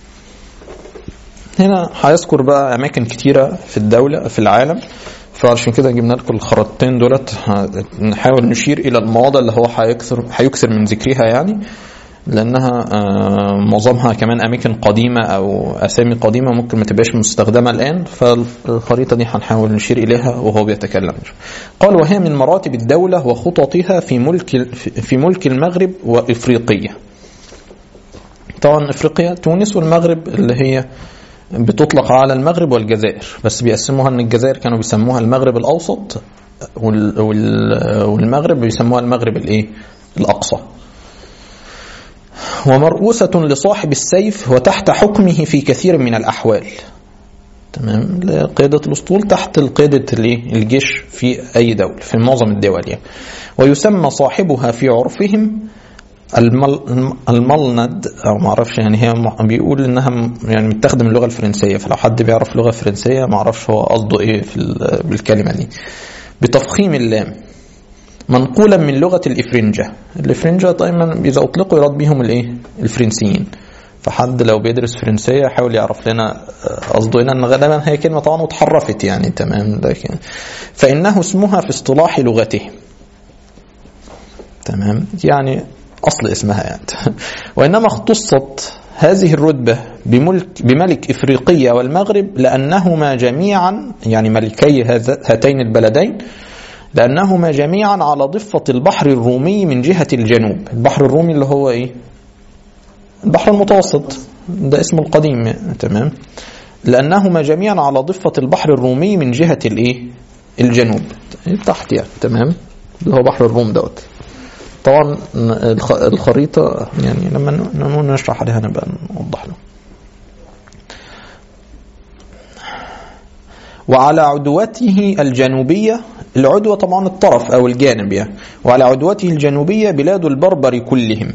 هنا هيذكر بقى اماكن كتيره في الدوله في العالم فعشان كده جبنا لكم الخريطتين دولت نحاول نشير الى المواضع اللي هو هيكثر هيكثر من ذكرها يعني لانها آه، معظمها كمان اماكن قديمه او اسامي قديمه ممكن ما تبقاش مستخدمه الان فالخريطه دي هنحاول نشير اليها وهو بيتكلم قال وهي من مراتب الدوله وخططها في ملك في ملك المغرب وافريقيه طبعا افريقيا تونس والمغرب اللي هي بتطلق على المغرب والجزائر بس بيقسموها ان الجزائر كانوا بيسموها المغرب الاوسط وال- وال- والمغرب بيسموها المغرب الايه الاقصى ومرؤوسة لصاحب السيف وتحت حكمه في كثير من الأحوال تمام قيادة الأسطول تحت قيادة الإيه؟ الجيش في أي دولة في معظم الدول يعني ويسمى صاحبها في عرفهم المل الملند او ما اعرفش يعني هي م- بيقول انها م- يعني متاخده من اللغه الفرنسيه فلو حد بيعرف لغه فرنسيه ما اعرفش هو قصده ايه في ال- بالكلمه دي بتفخيم اللام منقولا من لغه الافرنجه الافرنجه دايما اذا اطلقوا يراد بيهم الايه الفرنسيين فحد لو بيدرس فرنسيه يحاول يعرف لنا آه، قصده هنا ان غالبا هي كلمه طبعا اتحرفت يعني تمام لكن فانه اسمها في اصطلاح لغتهم تمام يعني أصل اسمها يعني وإنما اختصت هذه الرتبة بملك بملك إفريقيا والمغرب لأنهما جميعا يعني ملكي هذا- هاتين البلدين لأنهما جميعا على ضفة البحر الرومي من جهة الجنوب البحر الرومي اللي هو إيه البحر المتوسط ده اسمه القديم يعني، تمام لأنهما جميعا على ضفة البحر الرومي من جهة الإيه الجنوب تحت يعني تمام اللي هو بحر الروم دوت طبعا الخ- الخريطة يعني لما ن- لما نشرح عليها نبقى نوضح له وعلى عدوته الجنوبية العدوة طبعا الطرف أو الجانب يعني وعلى عدوته الجنوبية بلاد البربر كلهم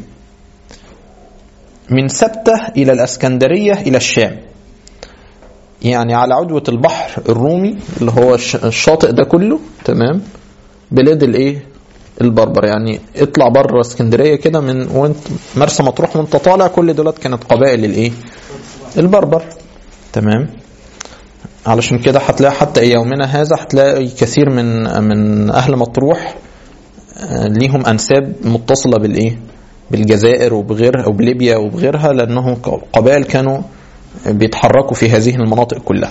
من سبتة إلى الأسكندرية إلى الشام يعني على عدوة البحر الرومي اللي هو الش- الشاطئ ده كله تمام بلاد الايه البربر يعني اطلع بره اسكندريه كده من وانت مرسى مطروح وانت طالع كل دولت كانت قبائل الايه البربر تمام علشان كده هتلاقي حتى يومنا هذا هتلاقي كثير من من اهل مطروح آه، ليهم انساب متصله بالايه بالجزائر وبغيرها او بليبيا وبغيرها لانهم قبائل كانوا بيتحركوا في هذه المناطق كلها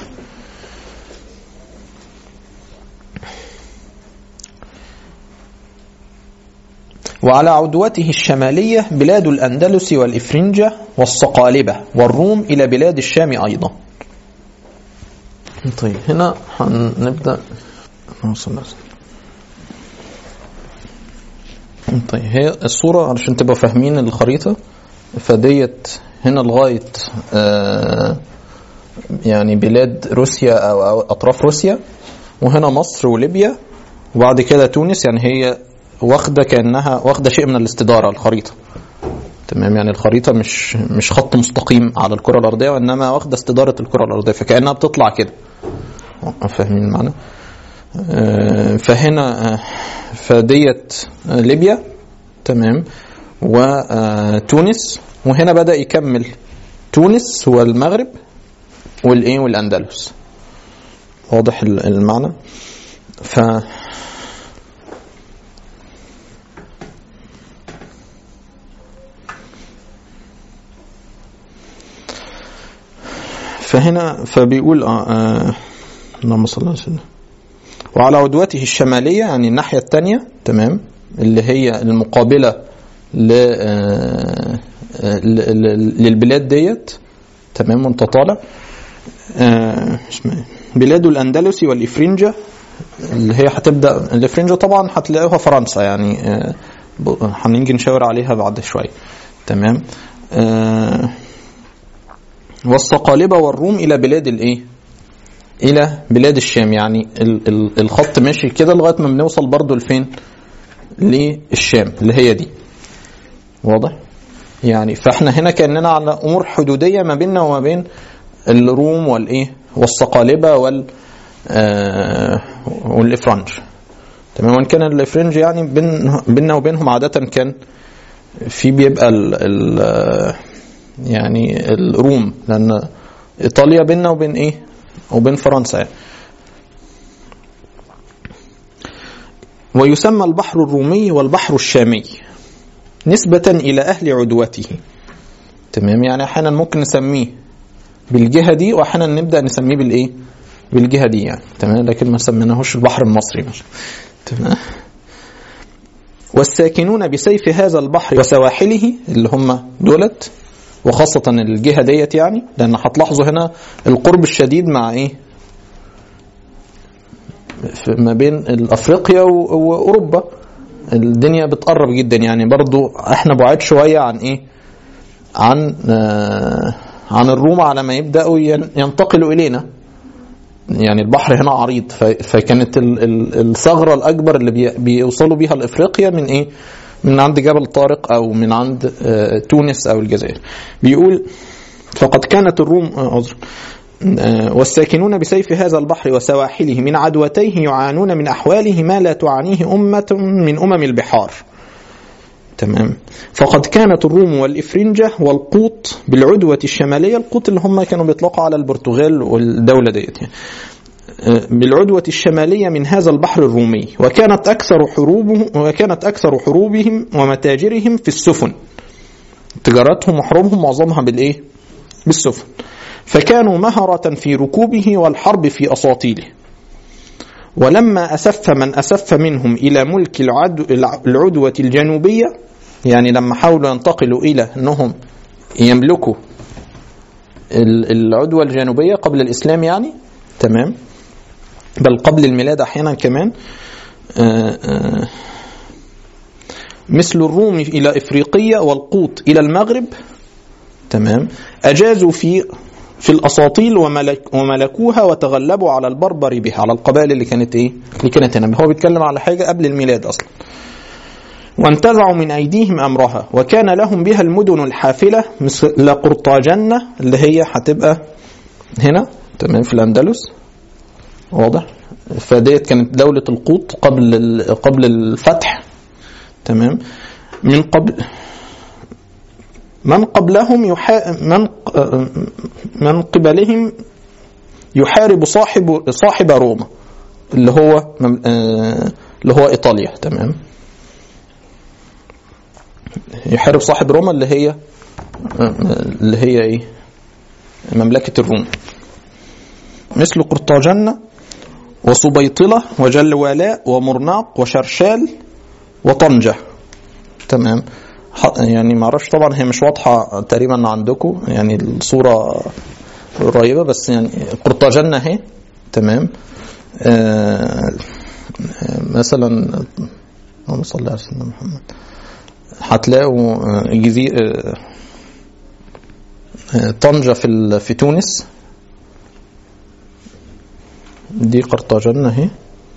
وعلى عدوته الشمالية بلاد الأندلس والإفرنجة والصقالبة والروم إلى بلاد الشام أيضا طيب هنا هنبدأ نوصل طيب هي الصورة علشان تبقوا فاهمين الخريطة فديت هنا لغاية آه يعني بلاد روسيا أو, أو أطراف روسيا وهنا مصر وليبيا وبعد كده تونس يعني هي واخده كانها واخده شيء من الاستداره الخريطه تمام يعني الخريطه مش مش خط مستقيم على الكره الارضيه وانما واخده استداره الكره الارضيه فكانها بتطلع كده فاهمين المعنى آه، فهنا آه، فديت آه، ليبيا تمام وتونس وهنا بدا يكمل تونس والمغرب والايه والاندلس واضح ال- المعنى ف فهنا فبيقول آه آه اللهم صل على سيدنا وعلى عدوته الشمالية يعني الناحية الثانية تمام اللي هي المقابلة ل آه، آه، ل- ل- للبلاد ديت تمام وانت طالع آه، اسمها إيه؟ بلاد الأندلس والإفرنجة اللي هي هتبدأ الإفرنجة طبعا هتلاقوها فرنسا يعني آه، ب- هنيجي نشاور عليها بعد شوية تمام آه، والصقالبة والروم إلى بلاد الإيه؟ إلى بلاد الشام يعني ال- ال- الخط ماشي كده لغاية ما بنوصل برضو لفين؟ للشام اللي هي دي واضح؟ يعني فاحنا هنا كأننا على أمور حدودية ما بيننا وما بين الروم والإيه؟ والصقالبة وال آه والإفرنج تمام وإن كان الإفرنج يعني بين بيننا وبينهم عادة كان في بيبقى ال ال يعني الروم لان ايطاليا بيننا وبين ايه وبين فرنسا يعني. ويسمى البحر الرومي والبحر الشامي نسبة إلى أهل عدوته تمام يعني أحيانا ممكن نسميه بالجهة دي وأحيانا نبدأ نسميه بالإيه بالجهة دي يعني تمام لكن ما سميناهوش البحر المصري مثلا تمام والساكنون بسيف هذا البحر وسواحله اللي هم دولت وخاصة الجهة ديت يعني لأن هتلاحظوا هنا القرب الشديد مع إيه في- ما بين افريقيا و- واوروبا الدنيا بتقرب جدا يعني برضو احنا بعاد شويه عن ايه عن آه عن الروم على ما يبداوا ين- ينتقلوا الينا يعني البحر هنا عريض ف- فكانت ال- ال- الثغره الاكبر اللي بي- بيوصلوا بيها لافريقيا من ايه من عند جبل طارق او من عند آه تونس او الجزائر بيقول فقد كانت الروم آه، عذر آه، والساكنون بسيف هذا البحر وسواحله من عدوتيه يعانون من أحواله ما لا تعانيه أمة من أمم البحار تمام فقد كانت الروم والإفرنجة والقوط بالعدوة الشمالية القوط اللي هم كانوا بيطلقوا على البرتغال والدولة ديت يعني. آه، بالعدوة الشمالية من هذا البحر الرومي وكانت أكثر حروبه وكانت أكثر حروبهم ومتاجرهم في السفن تجارتهم وحروبهم معظمها بالإيه؟ بالسفن فكانوا مهرة في ركوبه والحرب في أساطيله ولما أسف من أسف منهم إلى ملك العدو العدوة الجنوبية يعني لما حاولوا ينتقلوا إلى أنهم يملكوا ال- العدوة الجنوبية قبل الإسلام يعني تمام بل قبل الميلاد أحيانا كمان آه، آه، مثل الروم إلى إفريقية والقوط إلى المغرب تمام أجازوا في في الأساطيل وملك وملكوها وتغلبوا على البربر بها على القبائل اللي كانت إيه اللي كانت هنا هو بيتكلم على حاجة قبل الميلاد أصلا وانتزعوا من أيديهم أمرها وكان لهم بها المدن الحافلة مثل قرطاجنة اللي هي هتبقى هنا تمام في الأندلس واضح فديت كانت دولة القوط قبل ال- قبل الفتح تمام من قبل من قبلهم يحا... من من قبلهم يحارب صاحب صاحب روما اللي هو مم- آه، اللي هو ايطاليا تمام يحارب صاحب روما اللي هي اللي هي ايه مملكة الروم مثل قرطاجنة وسبيطلة وجلوالاء ومرناق وشرشال وطنجة تمام ح- يعني ما اعرفش طبعا هي مش واضحه تقريبا عندكم يعني الصوره قريبه بس يعني قرطاجنة اهي تمام آه آه، مثلا اللهم صل على سيدنا محمد هتلاقوا آه، جزيرة طنجة في ال- في تونس دي قرطاجنة اهي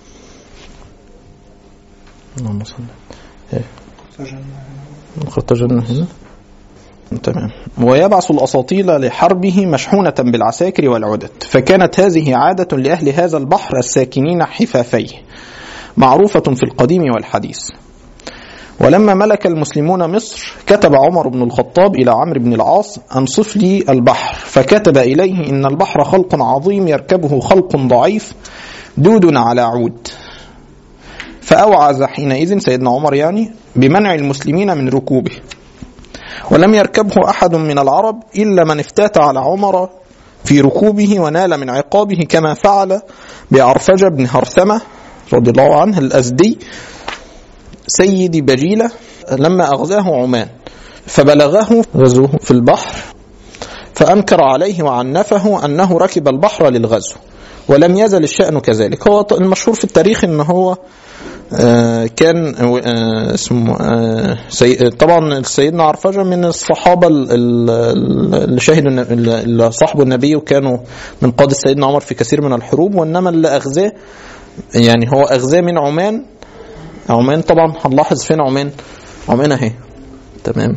اللهم صل إيه. قرطاجنة هنا تمام ويبعث الأساطيل لحربه مشحونة بالعساكر والعدد فكانت هذه عادة لأهل هذا البحر الساكنين حفافيه معروفة في القديم والحديث ولما ملك المسلمون مصر كتب عمر بن الخطاب إلى عمرو بن العاص أنصف لي البحر فكتب إليه إن البحر خلق عظيم يركبه خلق ضعيف دود على عود فأوعز حينئذ سيدنا عمر يعني بمنع المسلمين من ركوبه ولم يركبه أحد من العرب إلا من افتات على عمر في ركوبه ونال من عقابه كما فعل بعرفجة بن هرثمة رضي الله عنه الأزدي سيد بجيلة لما أغزاه عمان فبلغه غزوه في البحر فأنكر عليه وعنفه أنه ركب البحر للغزو ولم يزل الشأن كذلك هو المشهور في التاريخ أنه هو آه، كان آه، اسمه آه، سي- طبعا سيدنا عرفجة من الصحابة ال- ال- اللي شهدوا الن- اللي صاحبوا النبي وكانوا من قادة سيدنا عمر في كثير من الحروب وإنما اللي أغزاه يعني هو أغزاه من عمان عمان طبعا هنلاحظ فين عمان عمان اهي تمام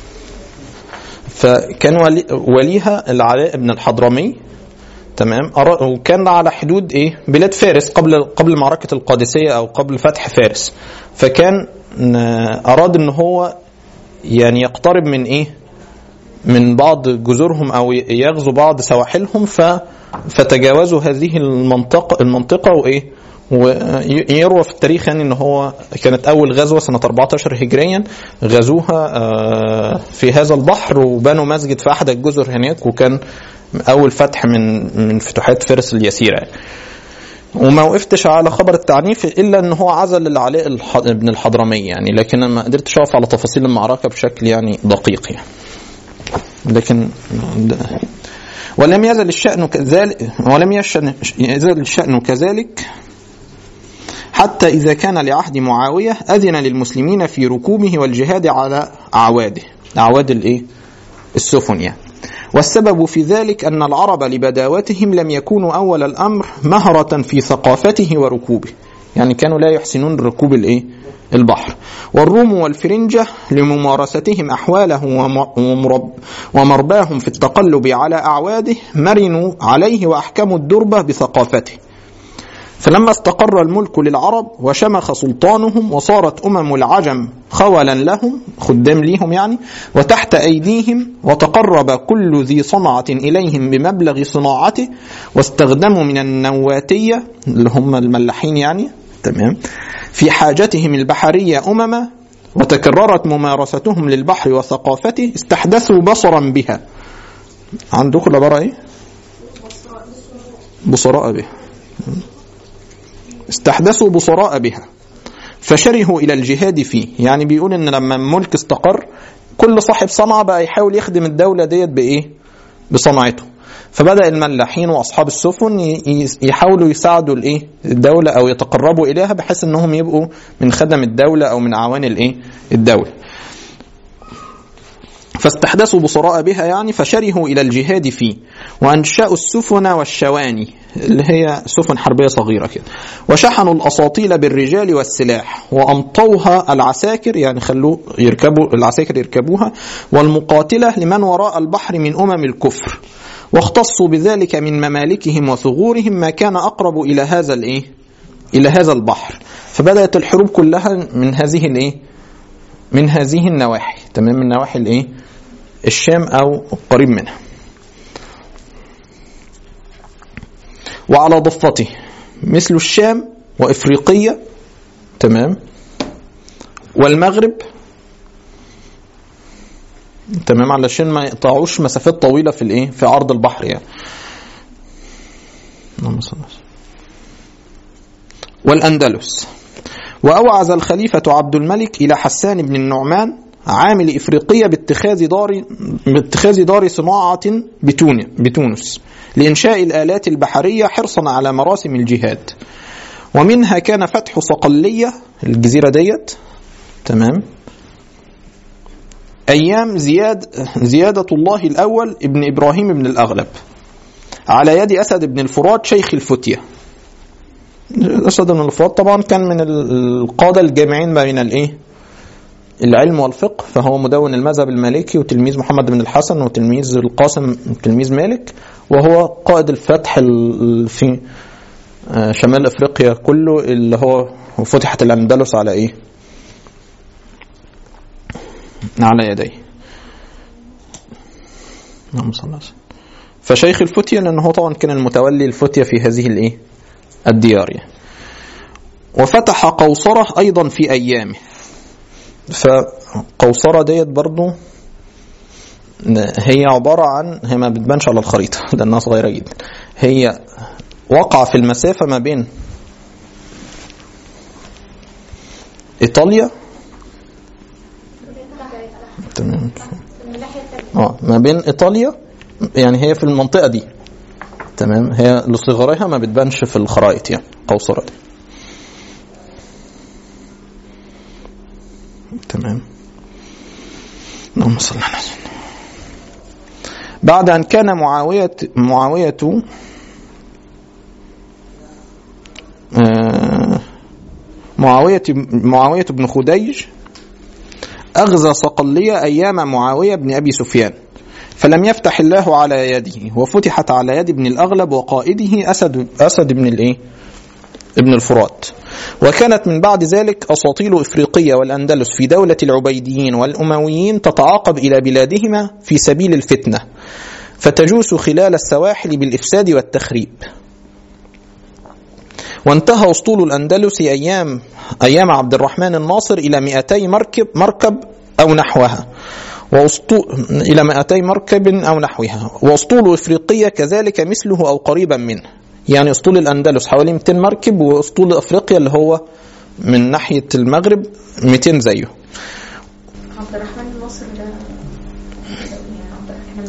فكان ولي وليها العلاء بن الحضرمي تمام أرا- وكان على حدود ايه بلاد فارس قبل قبل معركه القادسيه او قبل فتح فارس فكان آه، اراد ان هو يعني يقترب من ايه من بعض جزرهم او ي- يغزو بعض سواحلهم ف فتجاوزوا هذه المنطقه المنطقه وايه ويروى في التاريخ يعني ان هو كانت اول غزوه سنه 14 هجريا غزوها آه، في هذا البحر وبنوا مسجد في احد الجزر هناك وكان اول فتح من من فتوحات فارس اليسيره يعني. وما وقفتش على خبر التعنيف الا ان هو عزل العلاء الح- بن الحضرمي يعني لكن أنا ما قدرتش اقف على تفاصيل المعركه بشكل يعني دقيق يعني لكن ولم يزل الشأن كذلك ولم يشن- يزل الشأن كذلك حتى إذا كان لعهد معاوية أذن للمسلمين في ركوبه والجهاد على أعواده أعواد الإيه؟ السفن يعني والسبب في ذلك أن العرب لبداوتهم لم يكونوا أول الأمر مهرة في ثقافته وركوبه يعني كانوا لا يحسنون ركوب الإيه؟ البحر والروم والفرنجة لممارستهم أحواله وم- ومرب ومرباهم في التقلب على أعواده مرنوا عليه وأحكموا الدربة بثقافته فلما استقر الملك للعرب وشمخ سلطانهم وصارت أمم العجم خولا لهم خدام ليهم يعني وتحت أيديهم وتقرب كل ذي صنعة إليهم بمبلغ صناعته واستخدموا من النواتية اللي هم الملاحين يعني تمام في حاجتهم البحرية أمما وتكررت ممارستهم للبحر وثقافته استحدثوا بصرا بها عندكم العبارة ايه؟ بصراء بها استحدثوا بصراء بها فشرهوا إلى الجهاد فيه يعني بيقول إن لما الملك استقر كل صاحب صنعة بقى يحاول يخدم الدولة ديت بإيه بصنعته فبدأ الملاحين وأصحاب السفن ي- ي- يحاولوا يساعدوا الإيه الدولة أو يتقربوا إليها بحيث إنهم يبقوا من خدم الدولة أو من أعوان الإيه الدولة فاستحدثوا بصراء بها يعني فشرهوا إلى الجهاد فيه وأنشأوا السفن والشواني اللي هي سفن حربية صغيرة كده وشحنوا الأساطيل بالرجال والسلاح وأمطوها العساكر يعني خلوا يركبوا العساكر يركبوها والمقاتلة لمن وراء البحر من أمم الكفر واختصوا بذلك من ممالكهم وثغورهم ما كان أقرب إلى هذا الإيه؟ إلى هذا البحر فبدأت الحروب كلها من هذه الإيه؟ من هذه النواحي تمام من نواحي الايه الشام او قريب منها وعلى ضفته مثل الشام وافريقيا تمام والمغرب تمام علشان ما يقطعوش مسافات طويله في الايه في عرض البحر يعني اللهم صل وسلم. والاندلس وأوعز الخليفة عبد الملك إلى حسان بن النعمان عامل إفريقية باتخاذ دار باتخاذ دار صناعة بتون بتونس لإنشاء الآلات البحرية حرصا على مراسم الجهاد ومنها كان فتح صقلية الجزيرة ديت تمام أيام زياد زيادة الله الأول ابن إبراهيم بن الأغلب على يد أسد بن الفرات شيخ الفتية الأسد بن الفرات طبعا كان من القادة الجامعين ما بين الإيه؟ العلم والفقه فهو مدون المذهب المالكي وتلميذ محمد بن الحسن وتلميذ القاسم تلميذ مالك وهو قائد الفتح ال- في آه، شمال افريقيا كله اللي هو فتحت الاندلس على ايه؟ على يديه. اللهم صل على سيدنا. فشيخ الفتية لأنه هو طبعا كان المتولي الفتية في هذه الايه؟ الديار يعني. وفتح قوصرة أيضا في أيامه فقوصرة ديت برضو هي عبارة عن هي ما بتبانش على الخريطة لأنها صغيرة جدا هي وقع في المسافة ما بين إيطاليا تمام من الناحية التانية اه ما بين إيطاليا يعني هي في المنطقة دي تمام هي لصغرها ما بتبانش في الخرائط يعني قوصرة دي تمام اللهم صل على سيدنا بعد أن كان معاوية معاوية آه، معاوية معاوية بن خديج أغزى صقلية أيام معاوية بن أبي سفيان فلم يفتح الله على يده وفتحت على يد ابن الأغلب وقائده أسد أسد بن الإيه؟ ابن الفرات وكانت من بعد ذلك أساطيل إفريقية والأندلس في دولة العبيديين والأمويين تتعاقب إلى بلادهما في سبيل الفتنة فتجوس خلال السواحل بالإفساد والتخريب وانتهى أسطول الأندلس أيام أيام عبد الرحمن الناصر إلى 200 مركب مركب أو نحوها وأسطول إلى 200 مركب أو نحوها وأسطول إفريقية كذلك مثله أو قريبا منه يعني أسطول الأندلس حوالي 200 مركب وأسطول أفريقيا اللي هو من ناحية المغرب 200 زيه عبد الرحمن الناصر ده يعني عبد الرحمن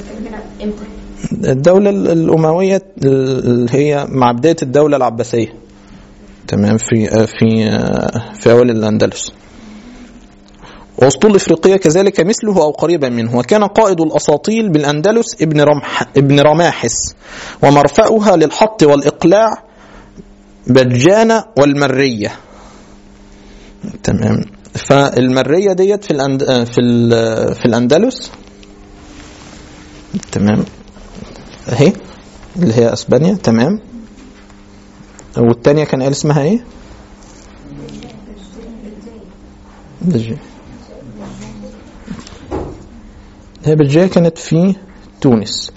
امتى؟ الدولة الأموية اللي هي مع بداية الدولة العباسية تمام في في في أول الأندلس وأسطول إفريقية كذلك مثله أو قريبا منه وكان قائد الأساطيل بالأندلس ابن رمح ابن رماحس ومرفأها للحط والإقلاع بجانة والمرية تمام فالمرية ديت في الأند... في ال... في الأندلس تمام اهي اللي هي اسبانيا تمام والتانية كان قال اسمها ايه؟ بلجيا هي بلجيا كانت في تونس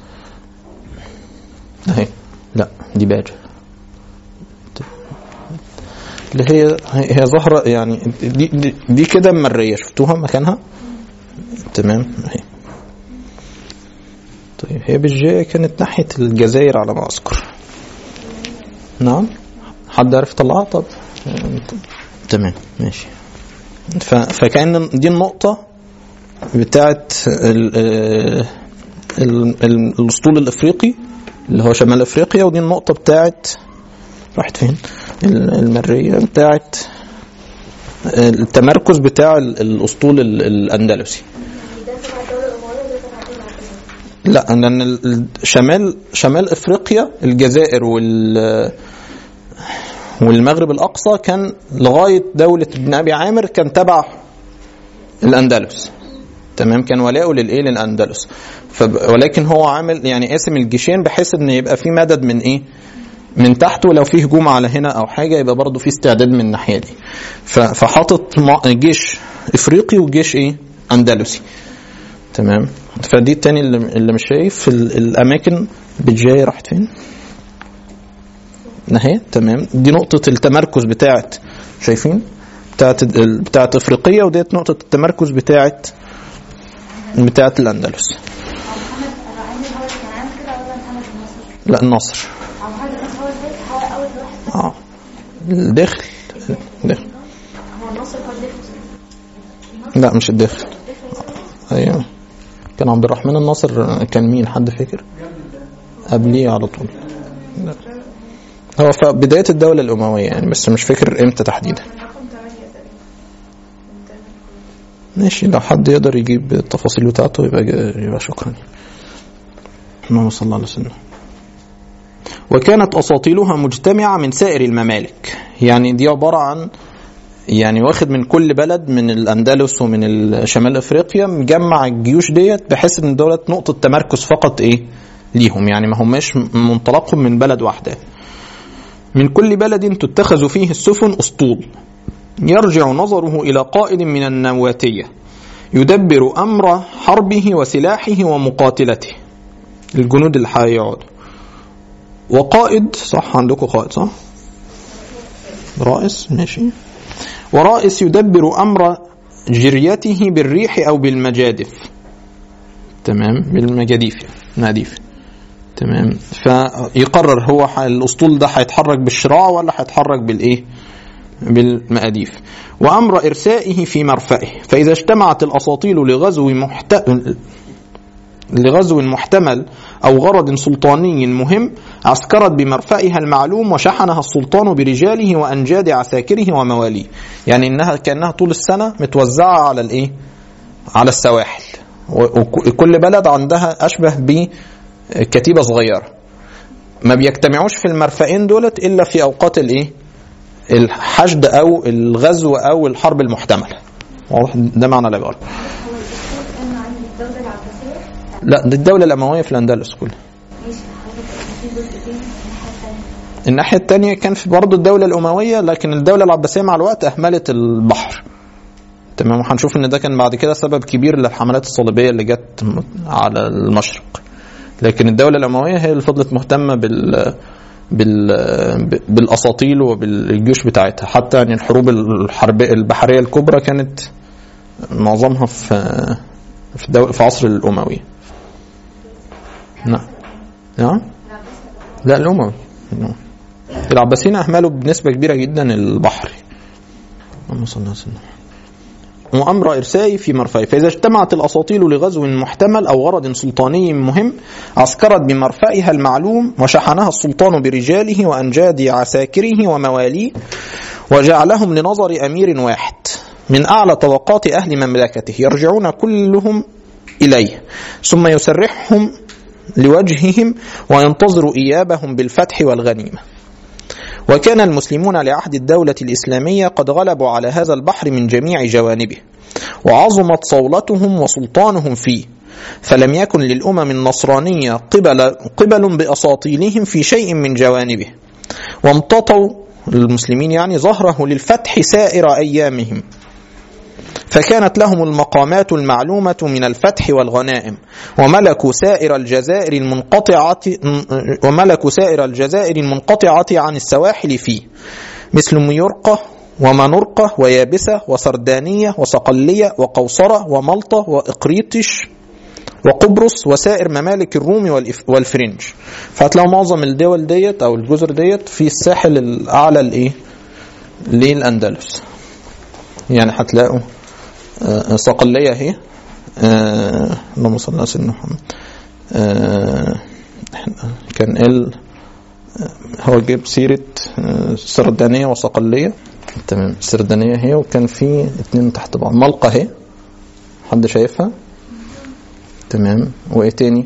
اهي لا دي باجة اللي هي هي ظاهرة يعني دي, دي, دي كده مرية شفتوها مكانها تمام اهي طيب هي بلجيا كانت ناحية الجزائر على ما أذكر نعم حد عرف طلعها طب تمام ماشي ف... فكأن دي النقطة بتاعت ال... ال... ال... الأسطول الإفريقي اللي هو شمال أفريقيا ودي النقطة بتاعت راحت فين المرية بتاعت التمركز بتاع الأسطول الأندلسي لا لان شمال شمال افريقيا الجزائر وال والمغرب الاقصى كان لغايه دوله ابن ابي عامر كان تبع الاندلس تمام كان ولاؤه للايه للاندلس ولكن هو عامل يعني قاسم الجيشين بحيث ان يبقى في مدد من ايه من تحته لو في هجوم على هنا او حاجه يبقى برضه في استعداد من الناحيه دي فحاطط جيش افريقي وجيش ايه اندلسي تمام فدي التاني اللي, اللي مش شايف الاماكن بتجاي راحت فين اهي تمام دي نقطة التمركز بتاعت شايفين بتاعت بتاعت افريقية وديت نقطة التمركز بتاعت بتاعت الاندلس لا النصر اه الداخل الداخل هو النصر هو الدفن لا مش الداخل ايوه كان عبد الرحمن الناصر كان مين حد فاكر قبليه على طول لا. هو في بداية الدولة الأموية يعني بس مش فاكر امتى تحديدا ماشي لو حد يقدر يجيب التفاصيل بتاعته يبقى يبقى شكرا اللهم صل على سيدنا وكانت أساطيلها مجتمعة من سائر الممالك يعني دي عبارة عن يعني واخد من كل بلد من الاندلس ومن شمال افريقيا مجمع الجيوش ديت بحيث ان دولت نقطه تمركز فقط ايه ليهم يعني ما هماش منطلقهم من بلد واحده من كل بلد تتخذ فيه السفن اسطول يرجع نظره الى قائد من النواتيه يدبر امر حربه وسلاحه ومقاتلته الجنود اللي هيقعدوا وقائد صح عندكم قائد صح رائس ماشي ورائس يدبر أمر جريته بالريح أو بالمجادف تمام بالمجاديف مجاديف تمام فيقرر هو الأسطول ده هيتحرك بالشراع ولا هيتحرك بالإيه بالمقاديف وأمر إرسائه في مرفئه فإذا اجتمعت الأساطيل لغزو محت... لغزو محتمل أو غرض سلطاني مهم عسكرت بمرفئها المعلوم وشحنها السلطان برجاله وأنجاد عساكره ومواليه يعني إنها كأنها طول السنة متوزعة على الإيه؟ على السواحل وكل بلد عندها أشبه بكتيبة صغيرة ما بيجتمعوش في المرفئين دولت إلا في أوقات الإيه؟ الحشد أو الغزو أو الحرب المحتملة واضح ده معنى العبارة هو الدكتور كان عن الدولة العباسية لا دي الدولة الأموية في الأندلس كلها ماشي حضرتك في جزء تاني الناحية التانية الناحية الثانية كان في برضه الدولة الأموية لكن الدولة العباسية مع الوقت أهملت البحر تمام وهنشوف ان ده كان بعد كده سبب كبير للحملات الصليبية اللي جت على المشرق لكن الدولة الأموية هي اللي فضلت مهتمة بال بال بالاساطيل وبالجيوش بتاعتها حتى يعني الحروب الحرب البحريه الكبرى كانت معظمها في في, دو... في عصر الاموي نعم نعم لا الاموي العباسيين اهملوا بنسبه كبيره جدا البحر اللهم صل على سيدنا وأمر إرسائه في مرفأه فإذا اجتمعت الأساطيل لغزو محتمل أو غرض سلطاني مهم عسكرت بمرفأها المعلوم وشحنها السلطان برجاله وأنجاد عساكره ومواليه وجعلهم لنظر أمير واحد من أعلى طبقات أهل مملكته يرجعون كلهم إليه ثم يسرحهم لوجههم وينتظر إيابهم بالفتح والغنيمة وكان المسلمون لعهد الدولة الإسلامية قد غلبوا على هذا البحر من جميع جوانبه وعظمت صولتهم وسلطانهم فيه فلم يكن للأمم النصرانية قبل, قبل بأساطيلهم في شيء من جوانبه وامتطوا المسلمين يعني ظهره للفتح سائر أيامهم فكانت لهم المقامات المعلومة من الفتح والغنائم وملكوا سائر الجزائر المنقطعة وملكوا سائر الجزائر المنقطعة عن السواحل فيه مثل ميورقة ومنورقة ويابسة وسردانية وصقلية وقوصرة وملطة وإقريطش وقبرص وسائر ممالك الروم والإف- والفرنج فهتلاقوا معظم الدول ديت او الجزر ديت في الساحل الاعلى الايه للاندلس يعني هتلاقوا آه، صقلية اهي آه، اللهم صل على سيدنا محمد آه، إحنا كان ال آه، هو جاب سيرة آه، سردانية وصقلية تمام السردانية هي وكان في اتنين تحت بعض ملقا اهي حد شايفها تمام وايه تاني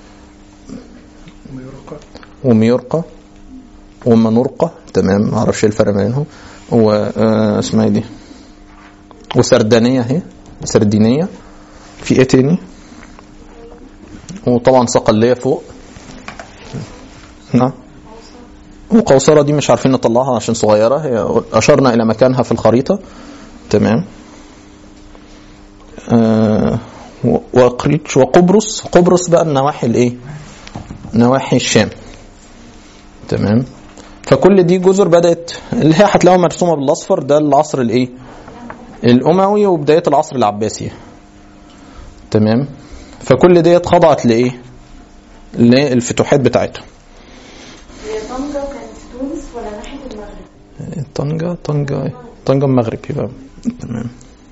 وميورقا ومنورقة تمام معرفش ايه الفرق بينهم و آه، اسمها ايه دي وسردانية اهي سردينية في ايه تاني وطبعا صقلية فوق نعم وقوصرة دي مش عارفين نطلعها عشان صغيرة هي أشرنا إلى مكانها في الخريطة تمام آه و- وقريتش وقبرص قبرص بقى النواحي الايه نواحي الشام تمام فكل دي جزر بدأت اللي هي هتلاقوها مرسومة بالأصفر ده العصر الايه الأموي وبداية العصر العباسي تمام فكل ديت خضعت لإيه للفتوحات بتاعتهم هي طنجة كانت في تونس ولا ناحية المغرب؟ طنجة طنجة طنجة المغرب يبقى تمام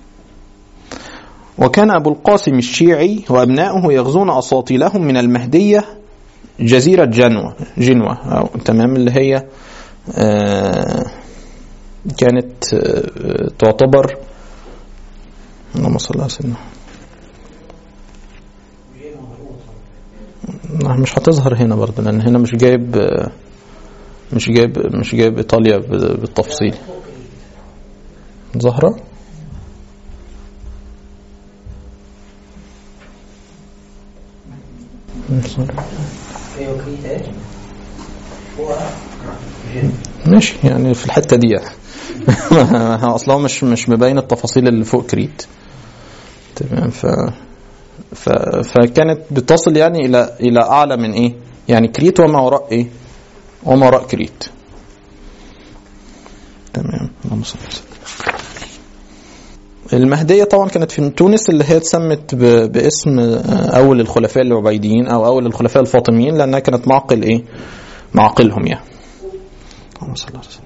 وكان أبو القاسم الشيعي وأبناؤه يغزون أساطيلهم من المهدية جزيرة جنوة جنوة أو تمام اللي هي آه، كانت آه، تعتبر اللهم صل على سيدنا محمد. مش هتظهر هنا برضه لأن هنا مش جايب آه، مش جايب مش جايب ايطاليا ب- بالتفصيل زهرة ماشي يعني في الحته دي يعني. اصلا مش مش مبين التفاصيل اللي فوق كريت تمام ف ف فكانت بتصل يعني الى الى اعلى من ايه يعني كريت وما وراء ايه وما وراء كريت تمام اللهم صل وسلم المهدية طبعا كانت في تونس اللي هي اتسمت ب- باسم أول الخلفاء العبيديين أو أول الخلفاء الفاطميين لأنها كانت معقل إيه؟ معقلهم يعني. اللهم صل على وسلم.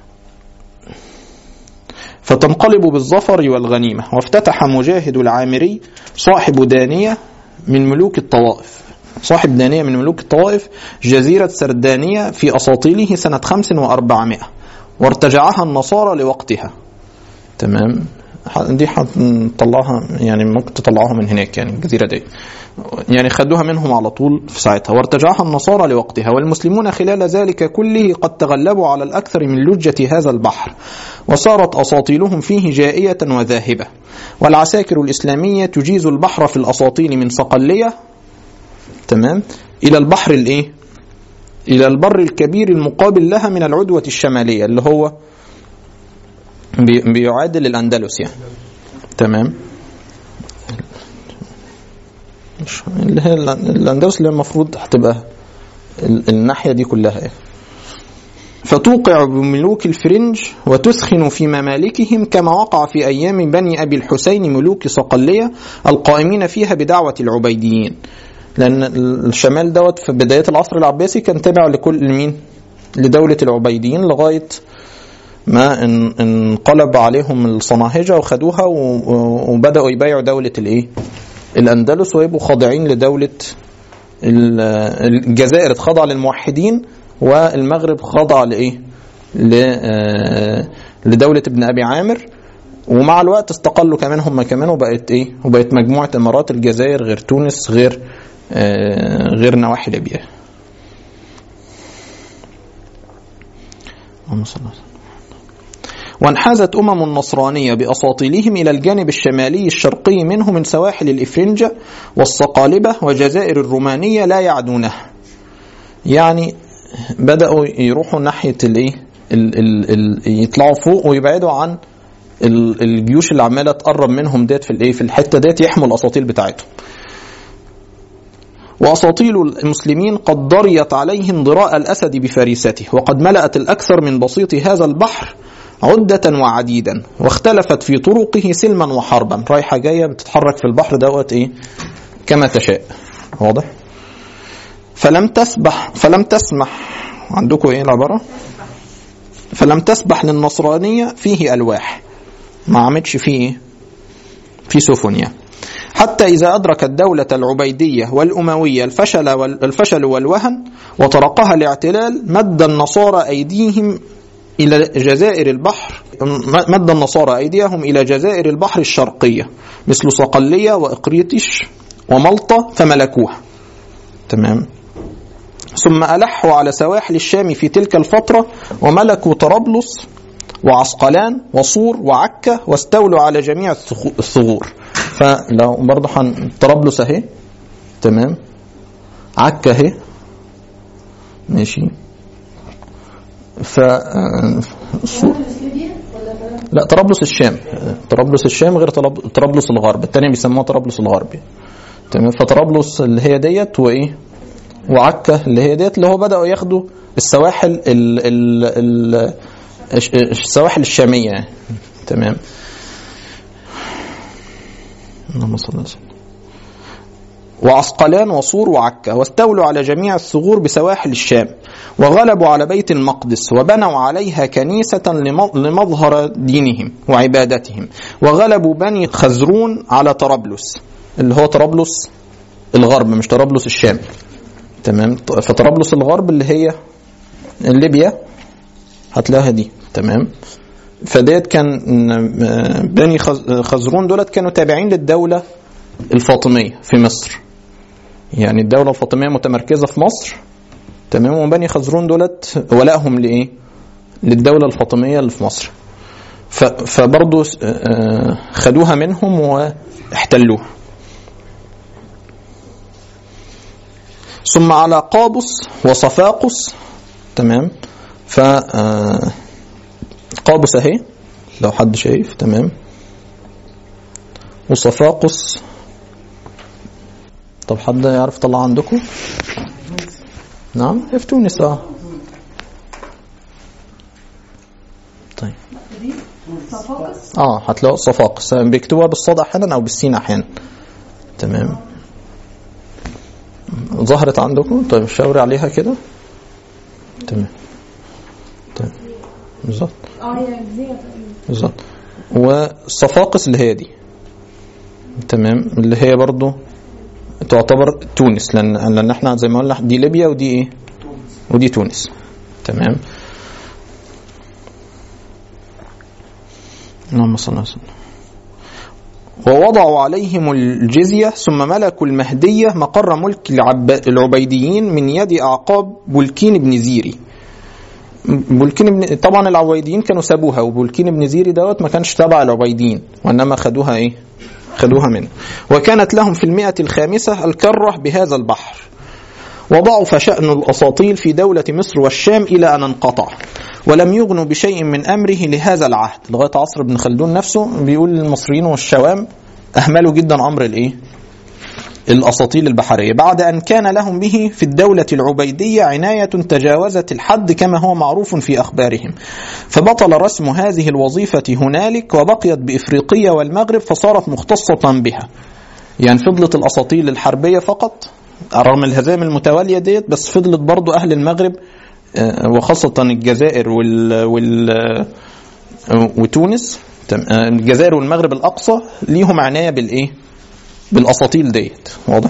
فتنقلب بالظفر والغنيمة وافتتح مجاهد العامري صاحب دانية من ملوك الطوائف صاحب دانية من ملوك الطوائف جزيرة سردانية في أساطيله سنة خمس وأربعمائة وارتجعها النصارى لوقتها تمام ح- دي هنطلعها يعني ممكن تطلعوها من هناك يعني الجزيرة دي يعني خدوها منهم على طول في ساعتها وارتجعها النصارى لوقتها والمسلمون خلال ذلك كله قد تغلبوا على الأكثر من لجة هذا البحر وصارت أساطيلهم فيه جائية وذاهبة والعساكر الإسلامية تجيز البحر في الأساطيل من صقلية تمام إلى البحر الإيه إلى البر الكبير المقابل لها من العدوة الشمالية اللي هو بي- بيعادل الأندلس يعني تمام مش اللي هي ال- الأندلس اللي المفروض هتبقى ال- الناحية دي كلها يعني. فتوقع بملوك الفرنج وتسخن في ممالكهم كما وقع في أيام بني أبي الحسين ملوك صقلية القائمين فيها بدعوة العبيديين لأن الشمال دوت في بداية العصر العباسي كان تابع لكل مين؟ لدولة العبيديين لغاية ما ان- انقلب عليهم الصناهجة وخدوها و- و- وبدأوا يبايعوا دولة الايه الأندلس ويبقوا خاضعين لدولة ال- الجزائر اتخضع للموحدين والمغرب خضع لايه ل- آه، لدولة ابن أبي عامر ومع الوقت استقلوا كمان هم كمان وبقت ايه وبقت مجموعة امارات الجزائر غير تونس غير آه، غير نواحي ليبيا اللهم صل على سيدنا وانحازت أمم النصرانية بأساطيلهم إلى الجانب الشمالي الشرقي منه من سواحل الإفرنجة والصقالبة وجزائر الرومانية لا يعدونها يعني بدأوا يروحوا ناحية الإيه ال ال ال يطلعوا فوق ويبعدوا عن ال- الجيوش اللي عماله تقرب منهم ديت في الايه في الحته ديت يحموا الاساطيل بتاعتهم وأساطيل المسلمين قد ضريت عليهم ضراء الأسد بفريسته وقد ملأت الأكثر من بسيط هذا البحر عدة وعديدا واختلفت في طرقه سلما وحربا رايحة جاية بتتحرك في البحر دوت إيه كما تشاء واضح فلم تسبح فلم تسمح عندكم إيه العبارة فلم تسبح للنصرانية فيه ألواح ما عملتش فيه إيه في سفن يعني حتى إذا أدركت دولة العبيدية والأموية الفشل, وال- الفشل والوهن وطرقها الاعتلال مد النصارى أيديهم إلى جزائر البحر م- مد النصارى أيديهم إلى جزائر البحر الشرقية مثل صقلية وإقريتش وملطة فملكوها تمام ثم ألحوا على سواحل الشام في تلك الفترة وملكوا طرابلس وعسقلان وصور وعكا واستولوا على جميع الثخو- الثغور فلو برضه حن طرابلس اهي تمام عكا اهي ماشي ف آه، صور- لا طرابلس الشام طرابلس الشام غير طراب- طرابلس الغرب الثانيه بيسموها طرابلس الغربي تمام فطرابلس اللي هي ديت وايه وعكا اللي هي ديت اللي هو بداوا ياخدوا السواحل ال ال ال الش- السواحل الشاميه يعني. تمام اللهم صل وسلم وعسقلان وصور وعكا واستولوا على جميع الثغور بسواحل الشام وغلبوا على بيت المقدس وبنوا عليها كنيسة لم- لمظهر دينهم وعبادتهم وغلبوا بني خزرون على طرابلس اللي هو طرابلس الغرب مش طرابلس الشام تمام فطرابلس الغرب اللي هي ليبيا هتلاقيها دي تمام فديت كان آه، بني خز- خزرون دولت كانوا تابعين للدولة الفاطمية في مصر يعني الدولة الفاطمية متمركزة في مصر تمام وبني خزرون دولت ولائهم لإيه للدولة الفاطمية اللي في مصر ف- فبرضه آه، خدوها منهم واحتلوها ثم على قابس وصفاقس تمام ف آه، قابس اهي لو حد شايف تمام وصفاقس طب حد يعرف طلع عندكم نعم في تونس اه طيب صفاقس اه هتلاقوا صفاقس بيكتبوها بالصاد احيانا او بالسين احيانا تمام ظهرت عندكم طيب شاوري عليها كده تمام تمام بالظبط اه هي جزيرة تقريبا بالظبط والصفاقس اللي هي دي تمام اللي هي برضو تعتبر تونس لان لان احنا زي ما قلنا دي ليبيا ودي ايه ودي تونس تمام اللهم صل وسلم ووضعوا عليهم الجزية ثم ملكوا المهدية مقر ملك العب- العبيديين من يد أعقاب بلكين بن زيري بولكين ابن طبعا العبيديين كانوا سابوها وبولكين ابن زيري دوت ما كانش تبع العبيديين وانما خدوها ايه خدوها منه وكانت لهم في المئة الخامسة الكرة بهذا البحر وضعف شأن الأساطيل في دولة مصر والشام إلى أن انقطع ولم يغنوا بشيء من أمره لهذا العهد لغاية عصر ابن خلدون نفسه بيقول المصريين والشوام أهملوا جدا أمر الإيه الأساطيل البحرية بعد أن كان لهم به في الدولة العبيدية عناية تجاوزت الحد كما هو معروف في أخبارهم فبطل رسم هذه الوظيفة هنالك وبقيت بإفريقية والمغرب فصارت مختصة بها يعني فضلت الأساطيل الحربية فقط رغم الهزائم المتوالية ديت بس فضلت برضو أهل المغرب آه، وخاصة الجزائر وال, وال وتونس تم- آه، الجزائر والمغرب الاقصى ليهم عنايه بالايه بالاساطيل ديت واضح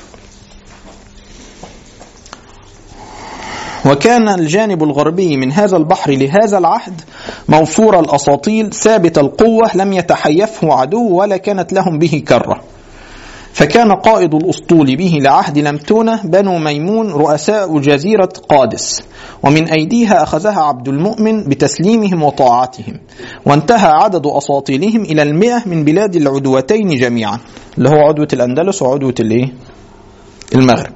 وكان الجانب الغربي من هذا البحر لهذا العهد موفور الاساطيل ثابت القوه لم يتحيفه عدو ولا كانت لهم به كره فكان قائد الأسطول به لعهد لمتونة بنو ميمون رؤساء جزيرة قادس ومن أيديها أخذها عبد المؤمن بتسليمهم وطاعتهم وانتهى عدد أساطيلهم إلى المئة من بلاد العدوتين جميعا اللي هو عدوة الأندلس وعدوة الإيه؟ المغرب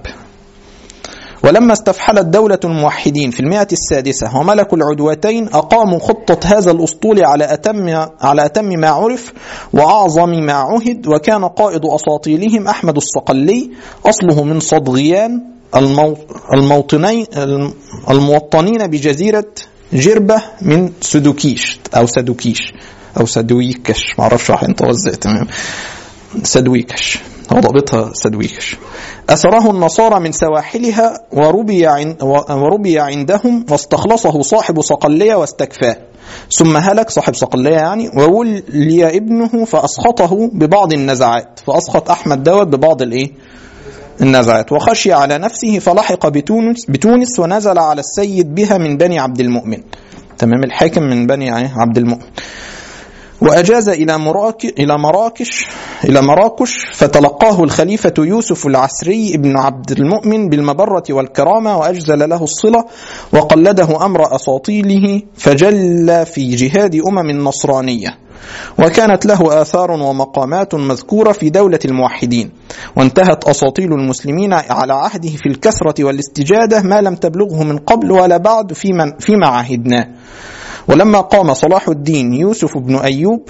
ولما استفحلت دولة الموحدين في المئة السادسة وملكوا العدوتين أقاموا خطة هذا الأسطول على أتم على أتم ما عرف وأعظم ما عهد وكان قائد أساطيلهم أحمد الصقلي أصله من صدغيان المو- الموطنين الموطنين بجزيرة جربة من سدوكيش أو سدوكيش أو سدويكش معرفش راح ينطق ازاي تمام سدويكش هو ضابطها سدويكش أسره النصارى من سواحلها وربي, عن وربي عندهم واستخلصه صاحب صقلية واستكفاه ثم هلك صاحب صقلية يعني وولي ابنه فأسخطه ببعض النزعات فأسخط أحمد دوت ببعض الإيه النزعات وخشي على نفسه فلحق بتونس بتونس ونزل على السيد بها من بني عبد المؤمن تمام الحاكم من بني عبد المؤمن وأجاز إلى مراك إلى مراكش إلى مراكش فتلقاه الخليفة يوسف العسري ابن عبد المؤمن بالمبرة والكرامة وأجزل له الصلة وقلده أمر أساطيله فجل في جهاد أمم النصرانية وكانت له آثار ومقامات مذكورة في دولة الموحدين وانتهت أساطيل المسلمين على عهده في الكثرة والاستجادة ما لم تبلغه من قبل ولا بعد فيما, فيما عهدناه ولما قام صلاح الدين يوسف بن أيوب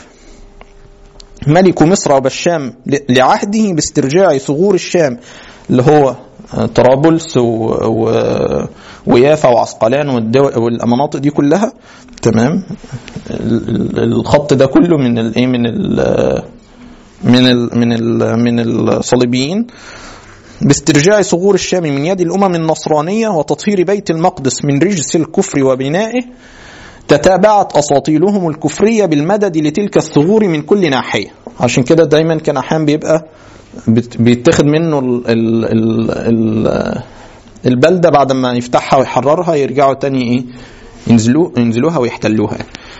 ملك مصر وبالشام لعهده باسترجاع ثغور الشام اللي هو طرابلس و... و... ويافا وعسقلان والدو... والمناطق دي كلها تمام ال- ال- الخط ده كله من الايه من ال... من ال... من ال... من الصليبيين باسترجاع ثغور الشام من يد الامم النصرانيه وتطهير بيت المقدس من رجس الكفر وبنائه تتابعت اساطيلهم الكفريه بالمدد لتلك الثغور من كل ناحيه عشان كده دايما كان احيانا بيبقى بت- بيتاخد منه ال ال ال ال البلده بعد ما يفتحها ويحررها يرجعوا تاني ايه ينزلوا ينزلوها ويحتلوها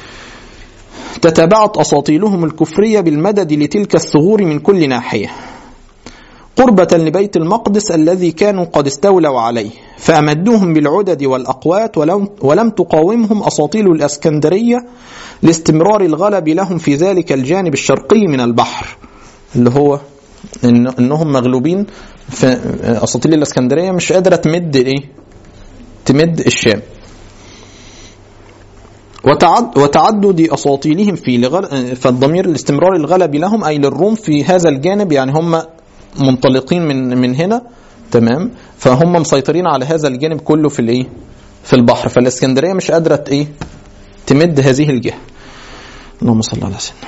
تتابعت اساطيلهم الكفريه بالمدد لتلك الثغور من كل ناحيه قربة لبيت المقدس الذي كانوا قد استولوا عليه فأمدوهم بالعدد والأقوات ولم, ولم تقاومهم أساطيل الأسكندرية لاستمرار الغلب لهم في ذلك الجانب الشرقي من البحر اللي هو إن انهم مغلوبين في اساطيل الاسكندريه مش قادره تمد ايه؟ تمد الشام. وتعد وتعدد اساطيلهم في لغل... فالضمير الاستمرار الغلب لهم اي للروم في هذا الجانب يعني هم منطلقين من من هنا تمام فهم مسيطرين على هذا الجانب كله في الايه؟ في البحر فالاسكندريه مش قادره ايه؟ تمد هذه الجهه. اللهم صل على سيدنا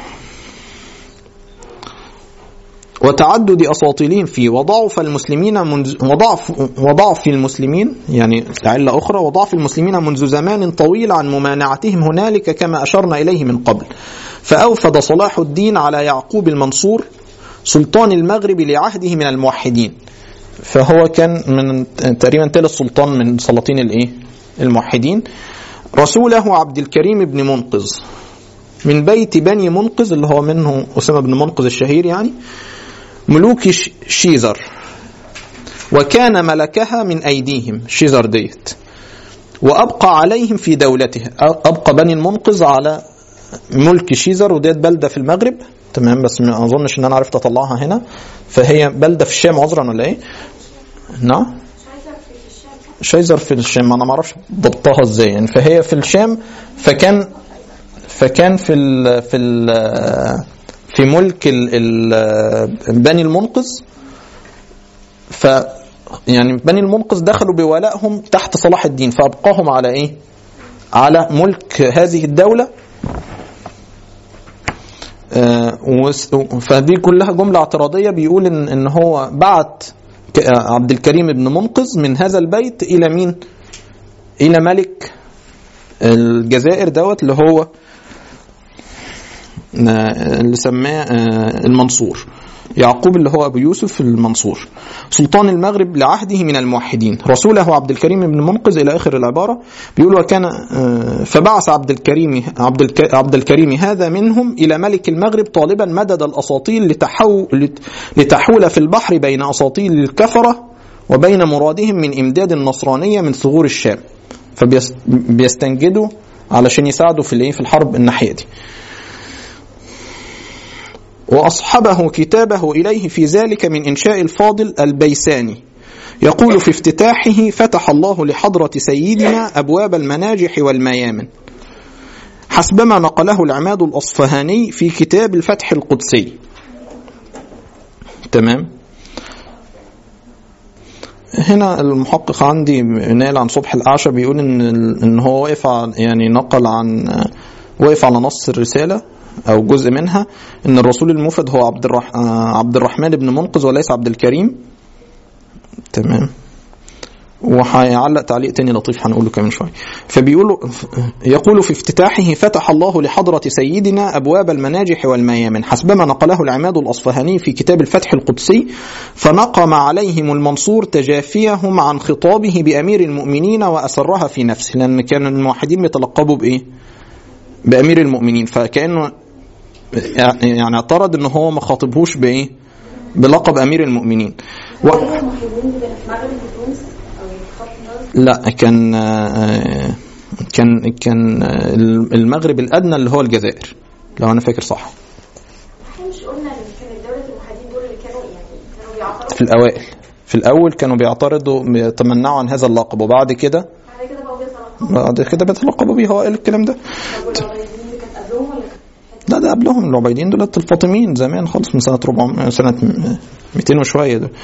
وتعدد اساطيلهم فيه وضعف المسلمين منذ وضعف وضعف المسلمين يعني علة أخرى وضعف المسلمين منذ زمان طويل عن ممانعتهم هنالك كما أشرنا إليه من قبل فأوفد صلاح الدين على يعقوب المنصور سلطان المغرب لعهده من الموحدين فهو كان من تقريبا ثالث سلطان من سلاطين الايه الموحدين رسوله عبد الكريم بن منقذ من بيت بني منقذ اللي هو منه أسامة بن منقذ الشهير يعني ملوك ش- شيزر وكان ملكها من أيديهم شيزر ديت وأبقى عليهم في دولته أبقى بني المنقذ على ملك شيزر وديت بلدة في المغرب تمام بس ما أظنش إن أنا عرفت أطلعها هنا فهي بلدة في الشام عذرا ولا إيه؟ نعم شيزر في الشام أنا ما أعرفش ضبطها إزاي يعني فهي في الشام فكان فكان في ال في ال في ملك ال ال بني المنقذ ف يعني بني المنقذ دخلوا بولائهم تحت صلاح الدين فابقاهم على ايه؟ على ملك هذه الدوله آه، وس- فدي كلها جمله اعتراضيه بيقول ان ان هو بعت ك- آه، عبد الكريم بن منقذ من هذا البيت الى مين؟ الى ملك الجزائر دوت اللي هو آه، اللي سماه آه، المنصور يعقوب اللي هو ابو يوسف المنصور سلطان المغرب لعهده من الموحدين رسوله عبد الكريم بن منقذ الى اخر العباره بيقول وكان آه، فبعث عبد الكريم عبد الك- عبد الكريم هذا منهم الى ملك المغرب طالبا مدد الاساطيل لتحو لت- لتحول في البحر بين اساطيل الكفره وبين مرادهم من امداد النصرانيه من ثغور الشام فبيستنجدوا علشان يساعدوا في الايه في الحرب الناحيه دي وأصحبه كتابه إليه في ذلك من إنشاء الفاضل البيساني يقول في افتتاحه فتح الله لحضرة سيدنا أبواب المناجح والميامن حسبما نقله العماد الأصفهاني في كتاب الفتح القدسي تمام هنا المحقق عندي نال عن صبح الأعشى بيقول إن إن هو واقف على- يعني نقل عن واقف على نص الرسالة أو جزء منها إن الرسول المفد هو عبد الرح... آه، عبد الرحمن بن منقذ وليس عبد الكريم تمام وهيعلق تعليق تاني لطيف هنقوله كمان شويه فبيقول يقول في افتتاحه فتح الله لحضرة سيدنا أبواب المناجح والميامن حسبما نقله العماد الأصفهاني في كتاب الفتح القدسي فنقم عليهم المنصور تجافيهم عن خطابه بأمير المؤمنين وأسرها في نفسه لأن كان الموحدين بيتلقبوا بإيه بأمير المؤمنين فكأنه يعني اعترض ان هو ما خاطبهوش بايه بلقب امير المؤمنين و... لا كان آه، كان كان آه، المغرب الادنى اللي هو الجزائر لو انا فاكر صح احنا مش قلنا ان كانت دولة الموحدين دول اللي كانوا يعني كانوا بيعترضوا في الاوائل في الاول كانوا بيعترضوا يتمنعوا عن هذا اللقب وبعد كده بعد كده بقوا بيتلقوا بعد كده بيتلقبوا بيه هو قال الكلام ده طب والعبيدين دي كانت قبلهم ولا كانت لا ده قبلهم العبيدين دولت الفاطميين زمان خالص من سنه 400 سنه 200 وشويه دول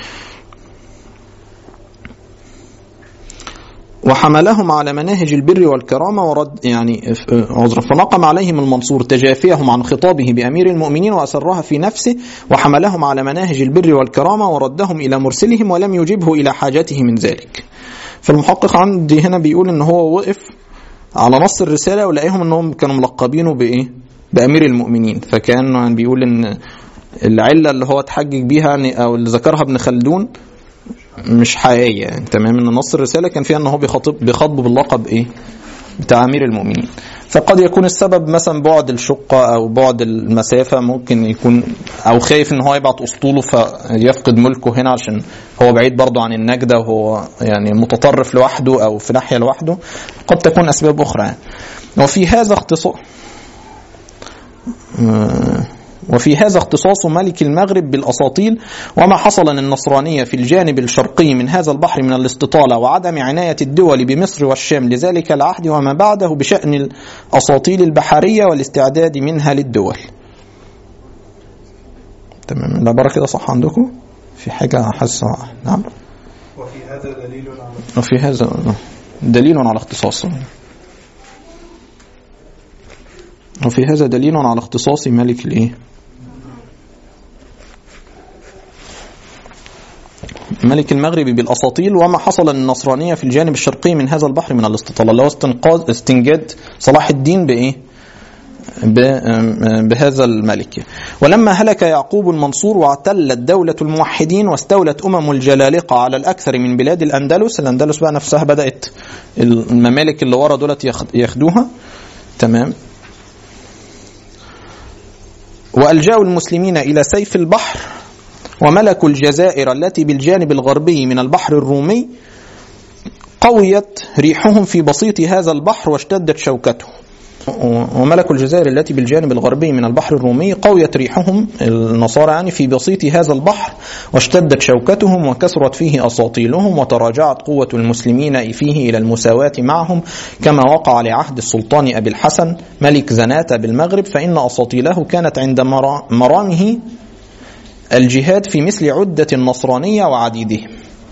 وحملهم على مناهج البر والكرامة ورد يعني عذرا فنقم عليهم المنصور تجافيهم عن خطابه بأمير المؤمنين وأسرها في نفسه وحملهم على مناهج البر والكرامة وردهم إلى مرسلهم ولم يجبه إلى حاجته من ذلك فالمحقق عندي هنا بيقول إن هو وقف على نص الرسالة ولقيهم إنهم كانوا ملقبينه بإيه؟ بأمير المؤمنين فكان يعني بيقول إن العلة اللي هو اتحجج بيها يعني أو اللي ذكرها ابن خلدون مش حقيقيه يعني تمام ان نص الرساله كان فيها ان هو بيخاطب بيخاطبه باللقب ايه بتاع امير المؤمنين فقد يكون السبب مثلا بعد الشقه او بعد المسافه ممكن يكون او خايف ان هو يبعت اسطوله فيفقد ملكه هنا عشان هو بعيد برضه عن النجده وهو يعني متطرف لوحده او في ناحيه لوحده قد تكون اسباب اخرى يعني وفي هذا اختصاص وفي هذا اختصاص ملك المغرب بالأساطيل وما حصل للنصرانية في الجانب الشرقي من هذا البحر من الاستطالة وعدم عناية الدول بمصر والشام لذلك العهد وما بعده بشأن الأساطيل البحرية والاستعداد منها للدول تمام العبارة كده صح عندكم في حاجة حاسة نعم وفي هذا دليل على وفي هذا دليل على اختصاصه وفي هذا دليل على اختصاص ملك الايه ملك المغرب بالاساطيل وما حصل للنصرانيه في الجانب الشرقي من هذا البحر من الاستطاله اللي هو استنقاذ استنجاد صلاح الدين بايه ب- بهذا الملك ولما هلك يعقوب المنصور واعتلت دولة الموحدين واستولت أمم الجلالقة على الأكثر من بلاد الأندلس الأندلس بقى نفسها بدأت الممالك اللي ورا دولت ياخد- ياخدوها تمام وألجأوا المسلمين إلى سيف البحر وملكوا الجزائر التي بالجانب الغربي من البحر الرومي قويت ريحهم في بسيط هذا البحر واشتدت شوكته وملكوا الجزائر التي بالجانب الغربي من البحر الرومي قويت ريحهم النصارى يعني في بسيط هذا البحر واشتدت شوكتهم وكثرت فيه أساطيلهم وتراجعت قوة المسلمين فيه إلى المساواة معهم كما وقع لعهد السلطان أبي الحسن ملك زناتة بالمغرب فإن أساطيله كانت عند مرا- مرامه الجهاد في مثل عدة النصرانية وعديدهم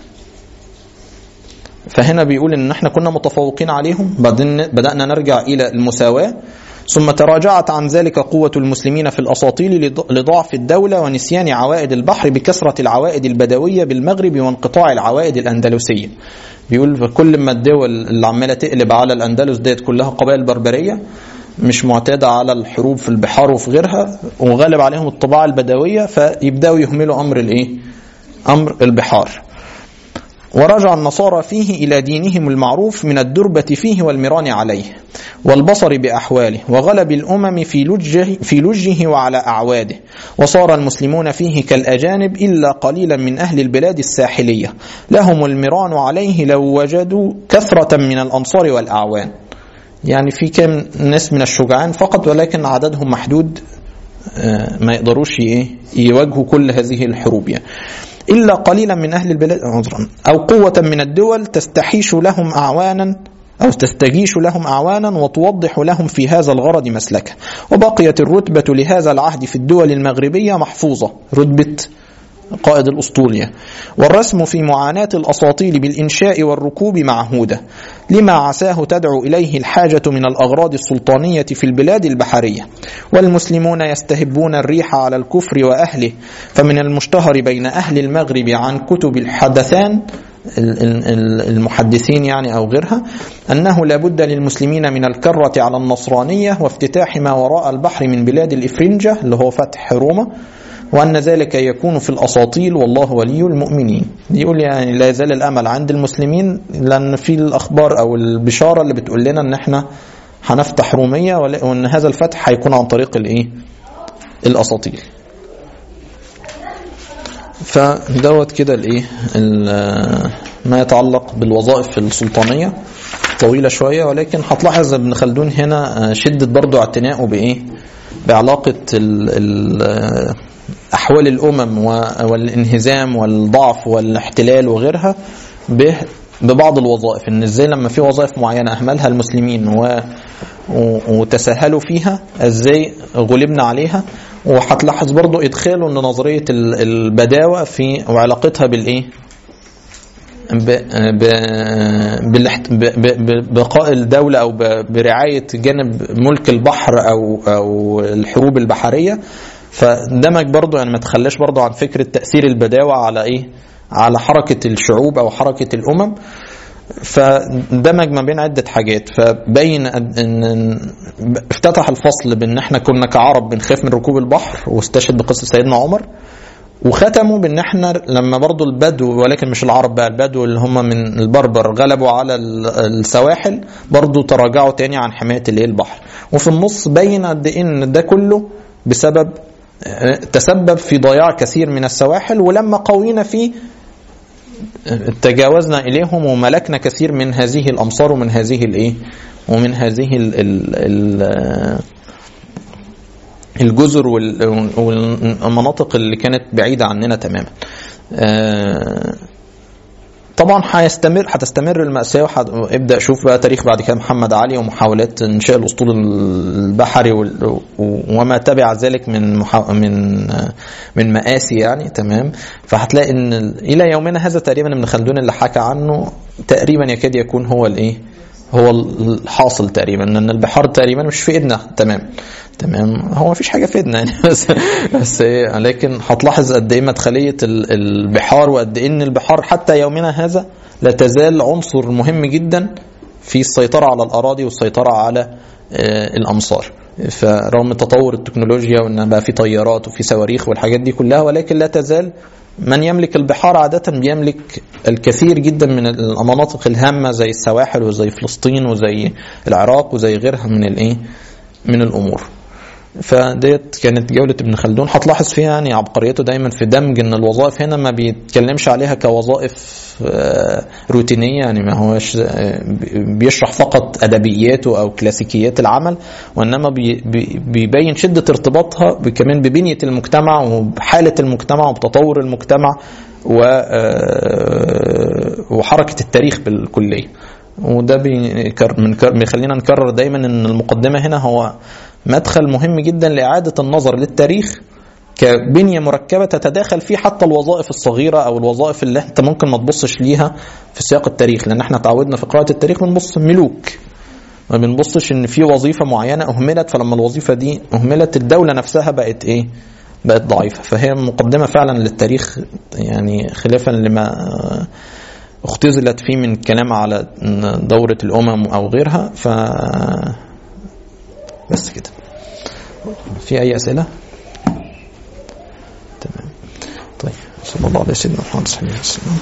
فهنا بيقول ان احنا كنا متفوقين عليهم بعدين بدأنا نرجع الى المساواة ثم تراجعت عن ذلك قوة المسلمين في الأساطيل لض- لضعف الدولة ونسيان عوائد البحر بكثرة العوائد البدوية بالمغرب وانقطاع العوائد الأندلسية بيقول كل ما الدول اللي عمالة تقلب على الأندلس ديت كلها قبائل بربرية مش معتادة على الحروب في البحار وفي غيرها وغالب عليهم الطباع البدوية فيبدأوا يهملوا أمر الإيه؟ أمر البحار ورجع النصارى فيه إلى دينهم المعروف من الدربة فيه والمران عليه والبصر بأحواله وغلب الأمم في لجه, في لجه وعلى أعواده وصار المسلمون فيه كالأجانب إلا قليلا من أهل البلاد الساحلية لهم المران عليه لو وجدوا كثرة من الأنصار والأعوان يعني في كم ناس من الشجعان فقط ولكن عددهم محدود آه، ما يقدروش ايه يواجهوا كل هذه الحروب يعني إلا قليلا من أهل البلاد عذرا أو قوة من الدول تستحيش لهم أعوانا أو تستجيش لهم أعوانا وتوضح لهم في هذا الغرض مسلكه وبقيت الرتبة لهذا العهد في الدول المغربية محفوظة رتبة قائد الأسطولية والرسم في معاناة الأساطيل بالإنشاء والركوب معهودة لما عساه تدعو إليه الحاجة من الأغراض السلطانية في البلاد البحرية والمسلمون يستهبون الريح على الكفر وأهله فمن المشتهر بين أهل المغرب عن كتب الحدثان ال- ال- ال- المحدثين يعني أو غيرها أنه لا بد للمسلمين من الكرة على النصرانية وافتتاح ما وراء البحر من بلاد الإفرنجة اللي هو فتح روما وأن ذلك يكون في الأساطيل والله ولي المؤمنين يقول يعني لا يزال الأمل عند المسلمين لأن في الأخبار أو البشارة اللي بتقول لنا أن احنا هنفتح رومية ولا- وأن هذا الفتح هيكون عن طريق الإيه الأساطيل فدوت كده الايه ال- ما يتعلق بالوظائف السلطانيه طويله شويه ولكن هتلاحظ ابن خلدون هنا شده برضو اعتنائه بايه بعلاقه ال ال احوال الامم و- والانهزام والضعف والاحتلال وغيرها به ببعض الوظائف ان ازاي لما في وظائف معينه اهملها المسلمين و و- وتساهلوا فيها ازاي غلبنا عليها وهتلاحظ برضو ادخاله ان نظريه ال- البداوه في وعلاقتها بالايه ب... ب... بالاحت... ب... ب... ببقاء الدولة أو ب... برعاية جانب ملك البحر أو أو الحروب البحرية فدمج برضو يعني ما تخلاش برضو عن فكرة تأثير البداوة على إيه؟ على حركة الشعوب أو حركة الأمم فدمج ما بين عدة حاجات فبين أن إن افتتح الفصل بأن احنا كنا كعرب بنخاف من ركوب البحر واستشهد بقصة سيدنا عمر وختموا بان احنا لما برضو البدو ولكن مش العرب بقى البدو اللي هم من البربر غلبوا على ال- السواحل برضو تراجعوا تاني عن حمايه الايه البحر وفي النص بين قد ايه ان ده كله بسبب آه، تسبب في ضياع كثير من السواحل ولما قوينا فيه آه، تجاوزنا اليهم وملكنا كثير من هذه الامصار ومن هذه الايه ومن هذه ال ال ال الجزر وال- والمناطق اللي كانت بعيدة عننا تماما آه، طبعا هيستمر هتستمر المأساة وابدأ شوف بقى تاريخ بعد كده محمد علي ومحاولات إنشاء الأسطول البحري وال- وما تبع ذلك من محا... من من مآسي يعني تمام فهتلاقي إن إلى يومنا هذا تقريبا ابن خلدون اللي حكى عنه تقريبا يكاد يكون هو الإيه هو الحاصل تقريبا ان البحار تقريبا مش في ايدنا تمام تمام هو مفيش حاجه في ايدنا يعني بس بس إيه، لكن هتلاحظ قد ايه مدخليه ال- البحار وقد ايه ان البحار حتى يومنا هذا لا تزال عنصر مهم جدا في السيطره على الاراضي والسيطره على آه، الامصار فرغم تطور التكنولوجيا وان بقى في طيارات وفي صواريخ والحاجات دي كلها ولكن لا تزال من يملك البحار عادة بيملك الكثير جدا من المناطق الهامة زي السواحل وزي فلسطين وزي العراق وزي غيرها من الايه من الامور فديت كانت جولة ابن خلدون هتلاحظ فيها يعني عبقريته دايما في دمج ان الوظائف هنا ما بيتكلمش عليها كوظائف آه، روتينية يعني ما هوش آه، بيشرح فقط ادبياته او كلاسيكيات العمل وانما بي- بي- بيبين شدة ارتباطها ب- كمان ببنية المجتمع وبحالة المجتمع وبتطور المجتمع و آه، وحركة التاريخ بالكلية وده بيكر- بنكر- بيخلينا نكرر دايما ان المقدمة هنا هو مدخل مهم جدا لإعادة النظر للتاريخ كبنية مركبة تتداخل فيه حتى الوظائف الصغيرة أو الوظائف اللي أنت ممكن ما تبصش ليها في سياق التاريخ لأن احنا تعودنا في قراءة التاريخ بنبص ملوك ما بنبصش ان في وظيفة معينة أهملت فلما الوظيفة دي أهملت الدولة نفسها بقت إيه بقت ضعيفة فهي مقدمة فعلا للتاريخ يعني خلافا لما اختزلت فيه من كلام على دورة الأمم أو غيرها ف بس كده في أي أسئلة؟ تمام طيب صلى الله عليه وسلم محمد صلى الله عليه وسلم